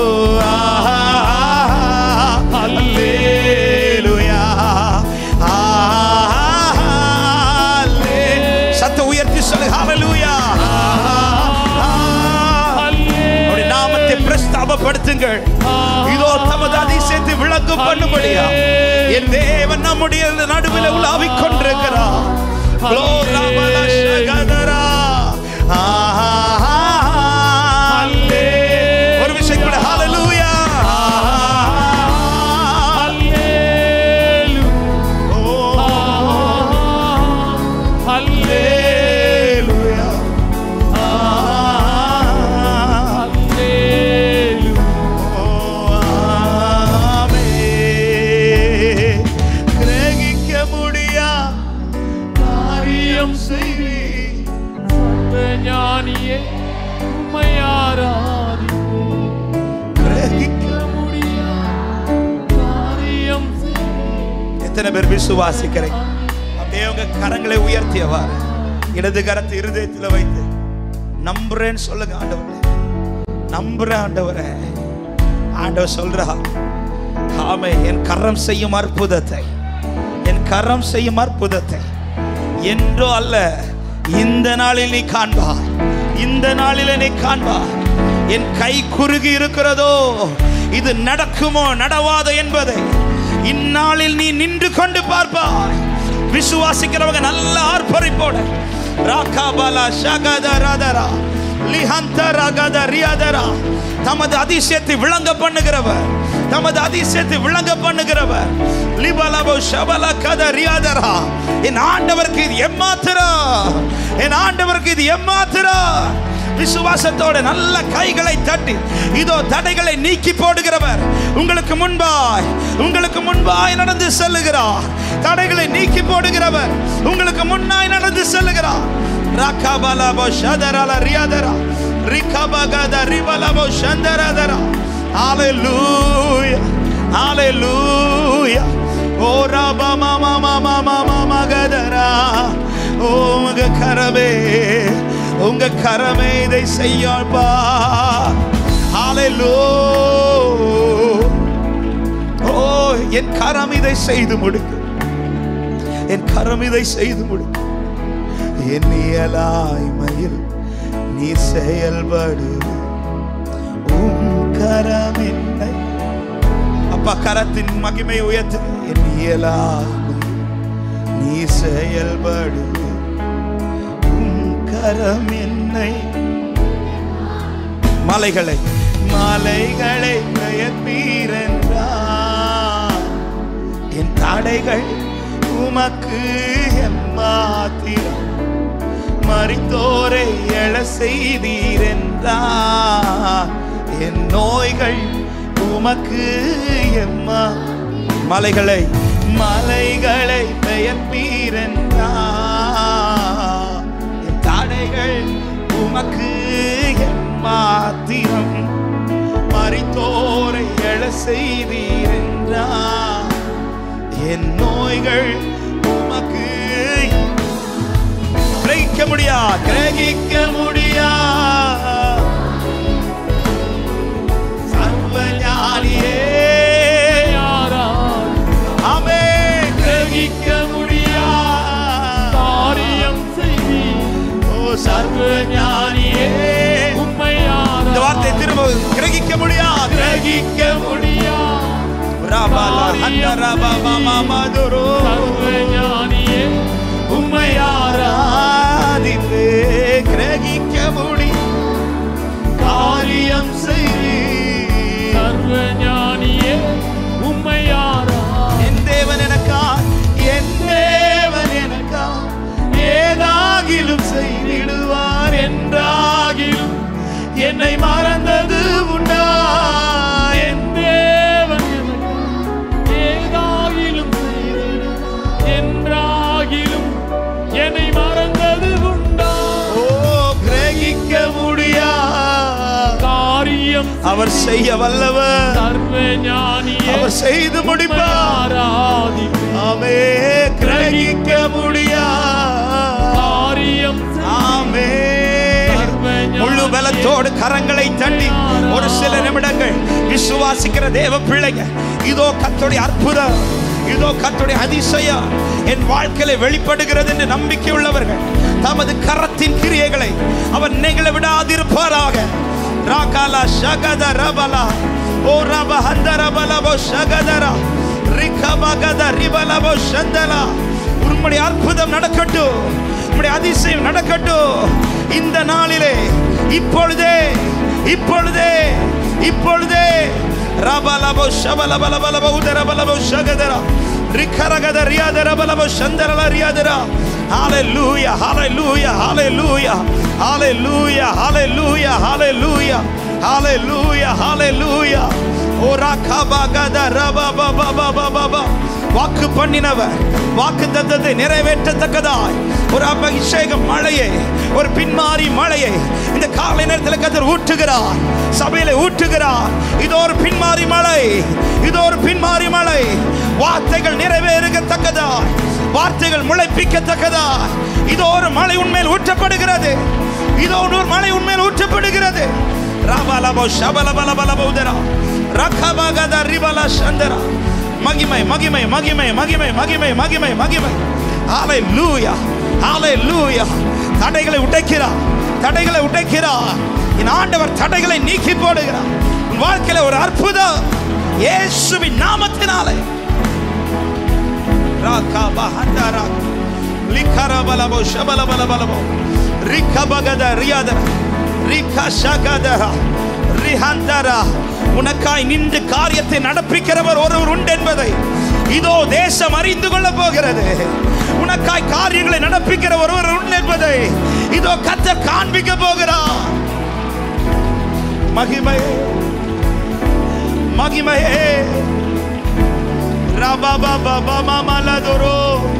Hallelujah. சத்த உயர்த்தி சொல்லு ஹalleluya அவருடைய நாமத்தை பிரஸ்தாபப்படுத்துங்கள் இதோ தமது அதிசயத்தை விளங்கும் பண்ணும்படியா என் தேவன் நம்முடைய நடுவில் உலாவிக் கொண்டிருக்கிறார் Glory, Balashagadara. ஆஹா. ஒரு விஷயம் கூட ஹalleluya Hallelujah. Ah, oh, ஆமென். கிரகிக்க முடியா காரியம் செய்வீர் ஞானியே உம்மை ஆராதிப்பேன் கிரகிக்க முடியா காரியம் செய்ய எத்தனை பேர் விசுவாசிக்கிறீங்க அப்படியே உங்க கரங்களை உயர்த்தியவாறு இடது கரத்தை இருதயத்தில் வைத்து நம்புறேன்னு சொல்லுங்க ஆண்டவரே நம்புறேன் ஆண்டவரே ஆண்டவர் சொல்றா ஆமே என் கரம் செய்யும் அற்புதத்தை என் கரம் செய்யும் அற்புதத்தை என்றோ அல்ல இந்த நாளில் நீ காண்பாய் இந்த நாளில் நீ காண்பாய் என் கை குறுகி இருக்கிறதோ இது நடக்குமோ நடவாதோ என்பதை இந்நாளில் நீ நின்று கொண்டு பார்ப்பாய் விசுவாசிக்கிறவங்க நல்ல ஆர்ப்பரிப்போட ராகாபாலா ஷகதரதரா லிஹந்தரகத ரியதரா தமது அதிசயத்தை விளங்க பண்ணுகிறவர் தமது அதிசயத்தை விளங்க பண்ணுகிறவர் லிபலபோ ஷபல கத ரியாதரா என் ஆண்டவருக்கு இது எம்மாத்திரா என் ஆண்டவருக்கு இது எம்மாத்திரா விசுவாசத்தோட நல்ல கைகளை தட்டி இதோ தடைகளை நீக்கி போடுகிறவர் உங்களுக்கு முன்பாய் உங்களுக்கு முன்பாய் நடந்து செல்லுகிறார் தடைகளை நீக்கி போடுகிறவர் உங்களுக்கு முன்னாய் நடந்து செல்லுகிறார் ரகபலபோ ஷதரல ரியாதரா ரிகபகத ரிபலபோ சந்தரதரா ஹalleluya ஹalleluya ஓ ரப மம மம மம மகதரா ஓ உங்க கரமே உங்க கரமே இதை செய்யப்பா ஹalleluya ஓ என் கரம் இதை செய்து முடிக்கும் என் கரம் இதை செய்து முடிக்கும் என் இயலாய்மையில் நீ செயல்படு உம் கரம் என்னை அப்பா கரத்தின் மகிமை உயர்த்து என் இயலாய்மையில் நீ செயல்படு உம் கரம் என்னை மலைகளை மலைகளை பெயர்ப்பீரென்றார் என் தடைகள் உமக்கு எம்மாத்திரம் மறித்தோரை எழ செய்தீரென்றார் என் நோய்கள் உமக்கு எம்மா மலைகளை மலைகளை பெயர்ப்பீரென்றார் என் தடைகள் உமக்கு எம்மாத்திரம் மறித்தோரை எழ செய்தீரென்றார் என் நோய்கள் உமக்கு கிரகிக்க முடியா கிரகிக்க முடியா சர்வஞானியே யாரால் அமே கிரகிக்க முடியா காரியம் செய்வீர் ஓ சர்வஞானியே உம்மை இந்த வார்த்தை திரும்ப கிரகிக்க முடியா கிரகிக்க முடியா ராபாலா ஹந்தரபா மாமா மதுரோ சர்வஞானியே உம்மை ஆராதித்து கிரகிக்க முடி காரியம் செய்வீர் சர்வஞானியே உம்மை என் தேவன் எனக்கா என் தேவன் எனக்கா ஏதாகிலும் செய்திடுவார் என்றாகிலும் என்னை மறந்தது உண்டா என் தேவன் எனக்கு ஏதாகிலும் செய்திடு என்றாகிலும் என்னை மறந்தது உண்டா ஓ கிரகிக்க முடியா காரியம் அவர் செய்ய வல்லவர் சர்வஞானியே அவர் செய்து முடிப்பார் ஆராதிப்பேன். ஆமே கிரகிக்க முடியா காரியம் ஆமே முழு பலத்தோடு கரங்களை தட்டி ஒரு சில நிமிடங்கள் விசுவாசிக்கிற தேவ பிள்ளைங்க இதோ கர்த்தருடைய அற்புதம் இதோ கர்த்தருடைய அதிசயம் என் வாழ்க்கையில வெளிப்படுகிறது என்று நம்பிக்கை உள்ளவர்கள் தமது கரத்தின் கிரியைகளை அவர் நெகிழ விடாதிருப்பாராக ராகாலா ஷகத ரபலா ஓ ரப ஹந்தரபலபோ ஷகதரா ரிகபகத ரிபலபோ ஷந்தலா உம்முடைய அற்புதம் நடக்கட்டும் உம்முடைய அதிசயம் நடக்கட்டும் இந்த நாளிலே இப்பொழுதே இப்பொழுதே இப்பொழுதே ரபலபோ ஷபலபலபலபோ உதரபலபோ ஷகதரா ரிகரகத ரியாதரபலபோ சந்தரல ரியாதரா ஹalleluya hallelujah hallelujah hallelujah hallelujah hallelujah hallelujah hallelujah ஓ ரகபகத ரபபபபபப வாக்கு பண்ணினவர் வாக்கு தத்தத்தை நிறைவேற்றத்தக்கதாய் ஒரு அபிஷேக மழையை ஒரு பின்மாறி மழையை இந்த காலை நேரத்தில் கத்தர் ஊற்றுகிறார் சபையில ஊற்றுகிறார் இது ஒரு பின்மாறி மழை இது ஒரு பின்மாறி மழை வார்த்தைகள் நிறைவேறுகத்தக்கதாய் வார்த்தைகள் முளைப்பிக்கத்தக்கதாய் இது ஒரு மழை உண்மையில் ஊற்றப்படுகிறது இதோ ஒரு மழை உண்மையில் ஊற்றப்படுகிறது ராபாலபோ ஷபலபலபலபோதரா ரகபகத ரிபல சந்தரா மகிமை மகிமை மகிமை மகிமை மகிமை மகிமை மகிமை ஹalleluya ஹalleluya தடைகளை உடைக்கிறார் தடைகளை உடைக்கிறார் என் ஆண்டவர் தடைகளை நீக்கி போடுகிறார் உன் வாழ்க்கையில ஒரு அற்புதம் இயேசுவின் நாமத்தினாலே ராகா பஹந்தரா லிக்கரபலபோ ஷபலபலபலபோ ரிக்கபகத ரியாதர ரிக்க ஷகதர ரிஹந்தரா உனக்காய் நின்று காரியத்தை நடப்பிக்கிறவர் ஒருவர் உண்டு என்பதை இதோ தேசம் அறிந்து கொள்ள போகிறது உனக்காய் காரியங்களை நடப்பிக்கிற ஒருவர் உண்டு என்பதை இதோ கத்தர் காண்பிக்க போகிறார் மகிமையே மகிமையே ரபபபபமமலதுரு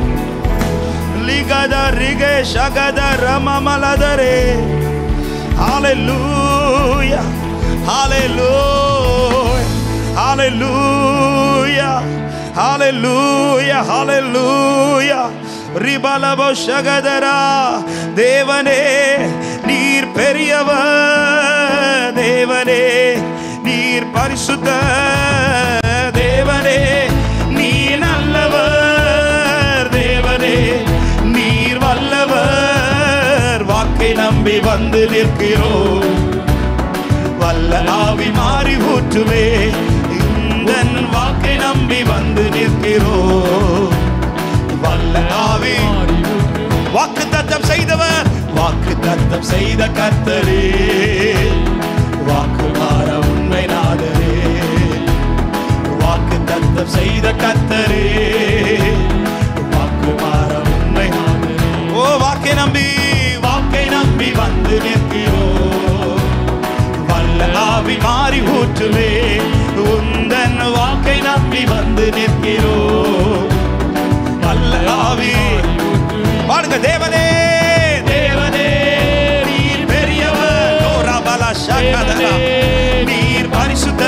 லிகத ரிகே ஷகத ரமமலதரே ஹalleluya ஹalleluya ஹalleluya ஹalleluya ஹalleluya ரிபலபோ ஷகதரா தேவனே நீர் பெரியவர் தேவனே நீர் பரிசுத்த தேவனே நீ நல்லவர் தேவனே நீர் வல்லவர் வாக்கை நம்பி வந்து நிற்கிறோம் வல்ல ஆவி மாறி ஊற்றுவே இந்த வாக்கை நம்பி வந்து நிற்கிறோம் வல்ல ஆவி வாக்கு தத்தம் செய்தவர் வாக்கு தத்தம் செய்த கர்த்தரே வாக்கு மாற உண்மை நாதரே வாக்கு தத்தம் செய்த கர்த்தரே வாக்கு மாற உண்மை நாதரே ஓ வாக்கை நம்பி வாக்கை நம்பி வந்து நிற்கிறோம் வல்ல ஆவி மாறி ஊற்றுவே உந்தன் வாக்கை நம்பி வந்து நிற்கிறோம் வல்ல ஆவி பாருங்க தேவனே தேவனே நீர் பெரியவர் ஓ ரபல ஷகதரா நீர் பரிசுத்த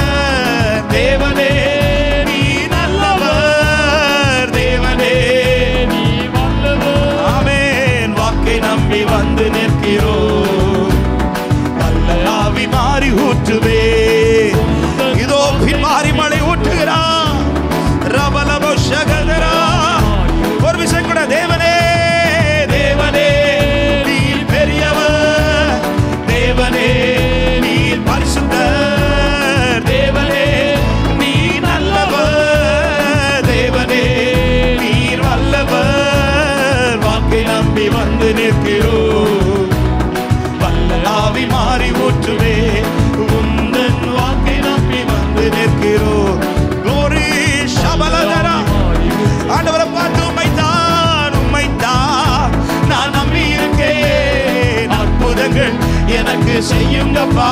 தேவனே நீ நல்லவர் தேவனே நீ வல்லவர் ஆமென் வாக்கை நம்பி வந்து நிற்கிறோம் நல்ல ஆவி மாறி ஊற்றுவே இதோ பின்மாறி மழை ஊற்றுகிறான் ரபலபோ ஷகதரா ஒரு விஷயம் கூட தேவனே தேவனே நீர் பெரியவர் தேவனே நீர் பரிசுத்தர் தேவனே நீ நல்லவர் தேவனே நீர் வல்லவர் வாக்கை நம்பி வந்து நிற்கிறோம் வல்ல ஆவி மாறி ஊற்றுவே உந்தன் வாக்கை நம்பி வந்து நிற்கிறோம் glory ஷபலதரா ஆண்டவரை பார்த்து உம்மைத்தான் உம்மைத்தான் நான் நம்பி இருக்கேன் அற்புதங்கள் எனக்கு செய்யுங்கப்பா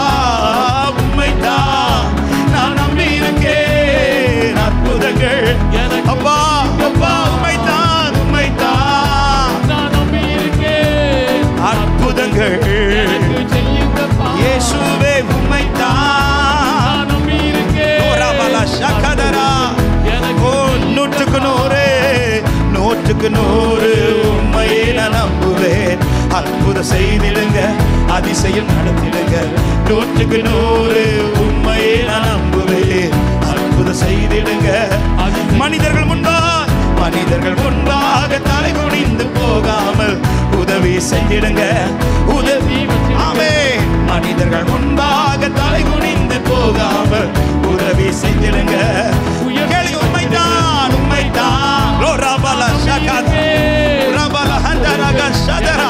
உம்மைத்தான் நான் நம்பி இருக்கேன் அற்புதங்கள் எனக்கு அப்பா அப்பா உம்மைத்தான் உம்மைத்தான் நான் நம்பி இருக்கேன் அற்புதங்கள் எனக்கு செய்யுங்கப்பா இயேசுவே உம்மைத்தான் நான் நம்பி ஓராபல இருக்கேன் ஷகதரா. எனக்கு ஓ நூற்றுக்கு நூறு நூற்றுக்கு நூறு உண்மையை நான் நம்புவேன் அற்புதம் செய்திடுங்க அதிசயம் நடத்திடுங்க நூற்றுக்கு நூறு உண்மையை நான் நம்புவேன் அற்புதம் செய்திடுங்க மனிதர்கள் முன்பாக மனிதர்கள் முன்பாக தலை குனிந்து போகாமல் உதவி செய்திடுங்க உதவி ஆமே மனிதர்கள் முன்பாக தலை குனிந்து போகாமல் உதவி செய்திடுங்க கேளுங்க உண்மைதான் உண்மைதான் ஓ ரபல ஷகத ரபல ஹந்தரக ஷதரா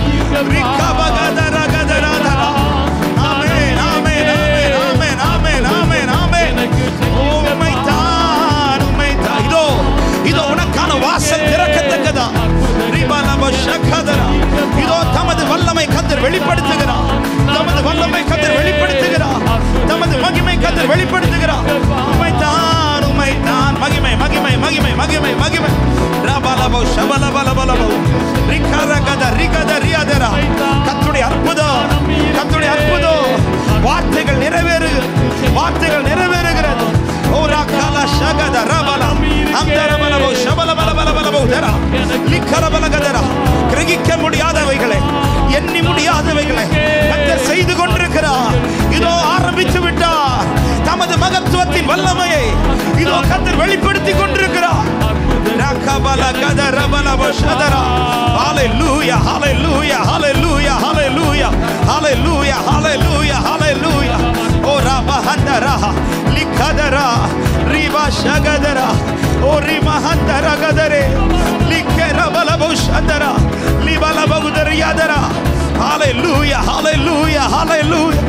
ரிக்கபகதரகதரதரா ஆமென் ஆமென் ஆமென் ஆமென் ஆமென் ஆமென் ஆமென் ஓ, உண்மைதான் உண்மைதான் இதோ இதோ உனக்கான வாசல் திறக்கத்தக்கதா ரிபலப ஷகதரா இதோ தமது வல்லமை கத்தர் வெளிப்படுத்துகிறார் தமது வல்லமை கத்தர் வெளிப்படுத்துகிறார் தமது மகிமை கத்தர் வெளிப்படுத்துகிறார் உண்மைதான் உண்மைதான் மகிமை மகிமை மகிமை மகிமை மகிமை ரபலபோ ஷபலபலபலபோ ரிகரகத ரிகத ரியதரா கர்த்தருடைய அற்புதம் கர்த்தருடைய அற்புதம் வார்த்தைகள் நிறைவேறு வார்த்தைகள் நிறைவேறுகிறது ஓ ரகல ஷகத ரபல அந்தரபலபோ ஷபலபலபலபலபோ தரா லிக்கரபலகதரா கிரகிக்க முடியாதவைகளை எண்ணி முடியாதவைகளை கர்த்தர் செய்து கொண்டிருக்கிறார் இதோ ஆரம்பித்து விட்டார் தமது மகத்துவத்தின் வல்லமையை இதோ கர்த்தர் வெளிப்படுத்தி கொண்டிருக்கிறார் ரகபல கதர பலப ஷதரா ஹalleluya hallelujah hallelujah hallelujah hallelujah hallelujah hallelujah ஓ ரபஹந்தரா லிகதரா ரிபா ஷகதரா ஓ ரிமஹந்தர கதரே லிக்கர பலப ஷதரா லிபல பகுதரியாதரா hallelujah hallelujah hallelujah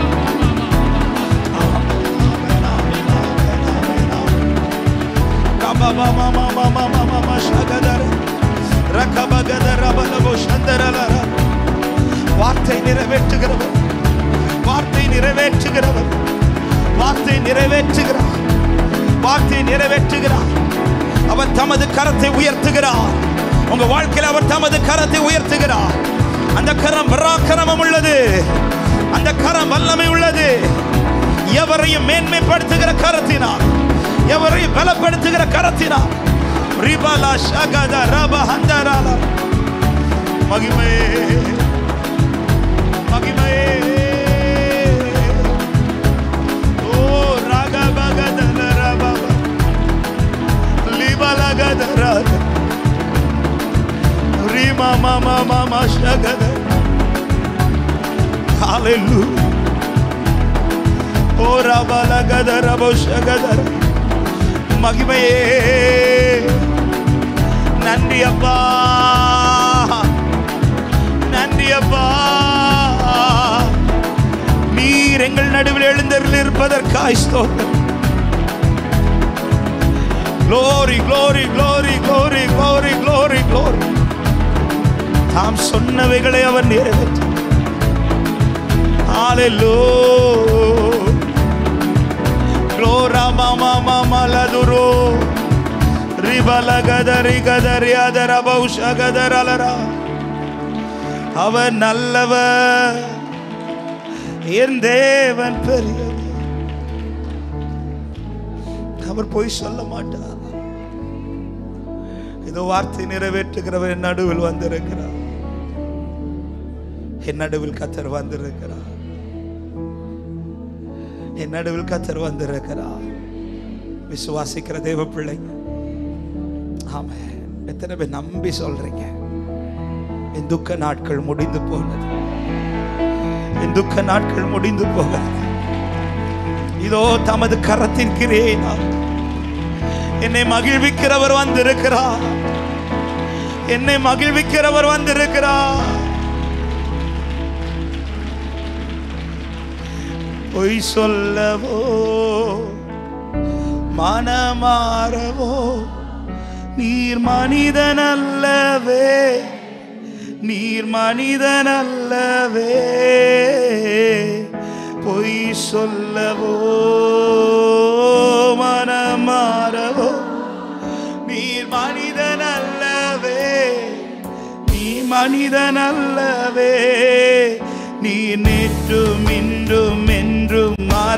வார்த்தை நிறைவேற்றுகிறவர் வார்த்தை நிறைவேற்றுகிறவர் வார்த்தை நிறைவேற்றுகிறார் வார்த்தை நிறைவேற்றுகிறார் அவர் தமது கரத்தை உயர்த்துகிறார் உங்க வாழ்க்கையில் அவர் தமது கரத்தை உயர்த்துகிறார் அந்த கரம் பராக்கிரமம் உள்ளது அந்த கரம் வல்லமை உள்ளது எவரையும் மேன்மைப்படுத்துகிற கரத்தினார் எவரையும் பலப்படுத்துகிற கரத்தினார் ரிபலா ஷகத ரப ஹந்தரால மகிமே மகிமே ஓ ரகபகதல ரப லிபலகதர ரிமா மமா மமா ஷகத ஹalleluya ஓ ரபலகதர போஷகதர மகிமையே நன்றி அப்பா நன்றி அப்பா நீர் எங்கள் நடுவில் எழுந்தருள் இருப்பதற்காய் ஸ்தோத்திரம் glory glory glory glory glory glory glory தாம் சொன்னவைகளை அவர் நிறைவேற்ற Hallelujah Glora mama mama laduro Ribala gadari gadari adara bausha gadaralara அவர் நல்லவர் என் தேவன் பெரியவர் அவர் போய் சொல்ல மாட்டார் இதோ வார்த்தை நிறைவேற்றுகிறவர் என் நடுவில் வந்திருக்கிறார் என் நடுவில் கத்தர் வந்திருக்கிறார் என் நடுவில் கத்தர் வந்திருக்கிறார் விசுவாசிக்கிற தேவ பிள்ளைங்க ஆமா எத்தனை பேர் நம்பி சொல்றீங்க என் துக்க நாட்கள் முடிந்து போனது என் துக்க நாட்கள் முடிந்து போகிறது இதோ தமது கரத்தின் கிரேனார் என்னை மகிழ்விக்கிறவர் வந்திருக்கிறார் என்னை மகிழ்விக்கிறவர் வந்திருக்கிறார் பொய் சொல்லவோ மனமாறவோ நீர் மனிதன் அல்லவே நீர் மனிதன் அல்லவே பொய் சொல்லவோ மனமாறவோ நீர் மனிதன் அல்லவே நீ மனிதன் அல்லவே நீ நேற்றும் இன்றும் என்றும்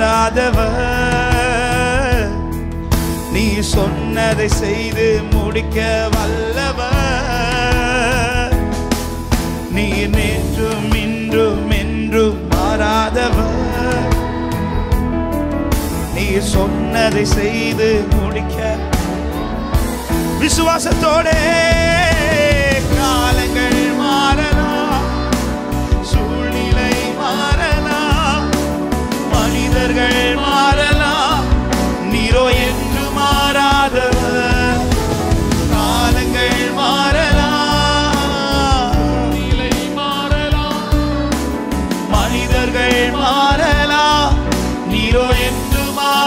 மாறாதவர் நீ சொன்னதை செய்து முடிக்க வல்லவர் நீ நேற்றும் இன்றும் என்றும் மாறாதவர் நீ சொன்னதை செய்து முடிக்க விசுவாசத்தோட காலங்கள் மாறலாம் சூழ்நிலை மாறலாம் மனிதர்கள் மாறலாம் நீரோ என்று மாறாதவர் காலங்கள் மாறலாம் நிலை மாறலாம் மனிதர்கள் மாறலாம் நீரோ என்று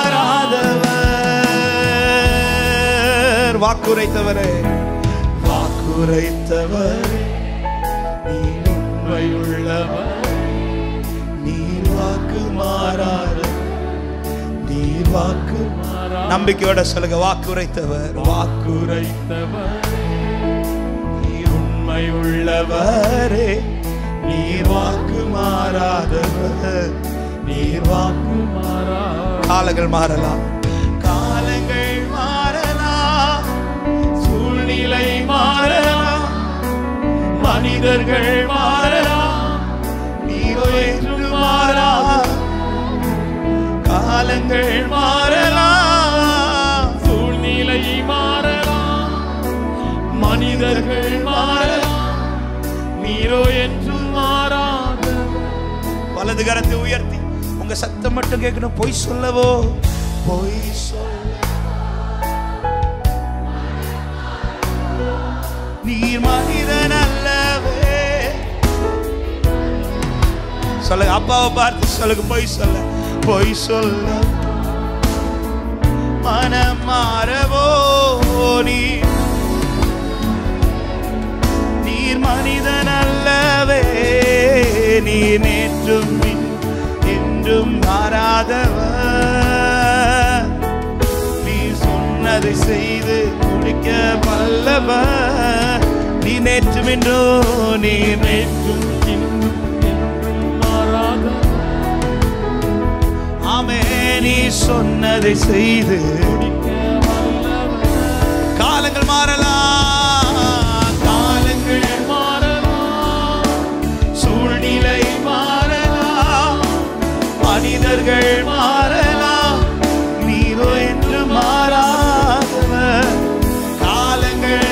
மாறாதவர் வாக்குரைத்தவரே வாக்குரைத்தவரே நீர் உண்மையுள்ளவர் நீர் வாக்கு மாறாத நீர் வாக்கு நம்பிக்கையோட சொல்லுங்க வாக்கு உரைத்தவர் வாக்கு வாக்குரைத்தவர் நீர் உண்மை உள்ளவரே நீர் வாக்கு மாறாதவர் நீர் வாக்கு மாறா காலங்கள் மாறலாம் காலங்கள் மாறலாம் சூழ்நிலை மாறலாம் மனிதர்கள் மாறலாம் நீரோ என்று மாறா காலங்கள் மாறலாம் சூழ்நிலை மாறலாம் மனிதர்கள் மாறலாம் நீரோ என்றும் மாறாத வலது கரத்தை உயர்த்தி உங்க சத்தம் மட்டும் கேட்கணும் பொய் சொல்லவோ பொய் சொல்ல நீர் மனிதன் அல்லவே சொல்லுங்க அப்பாவை பார்த்து சொல்லுங்க பொய் சொல்ல பொய் சொல்ல மனம் மாறவோ நீ நீர் மனிதன் அல்லவே நீர் நேற்றும் இன்றும் என்றும் மாறாதவர் நீர் சொன்னதை செய்து முடிக்க வல்லவர் நீ நேற்றும் இன்றும் நீர் நேற்றும் இன்றும் என்றும் மாறாத ஆமே நீ சொன்னதை செய்து முடிக்க வல்லவர் காலங்கள் மாறலாம் காலங்கள் மாறலாம் சூழ்நிலை மாறலாம் மனிதர்கள் மாறலாம் நீரோ என்று மாறாதவர் காலங்கள்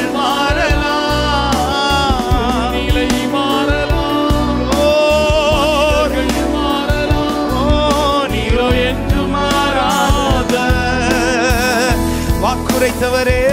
மாறலாம் நிலை மாறலாம் ஓ, மனிதர்கள் மாறலாம் ஓ, நீரோ என்று மாறாத வாக்குரைத்தவரே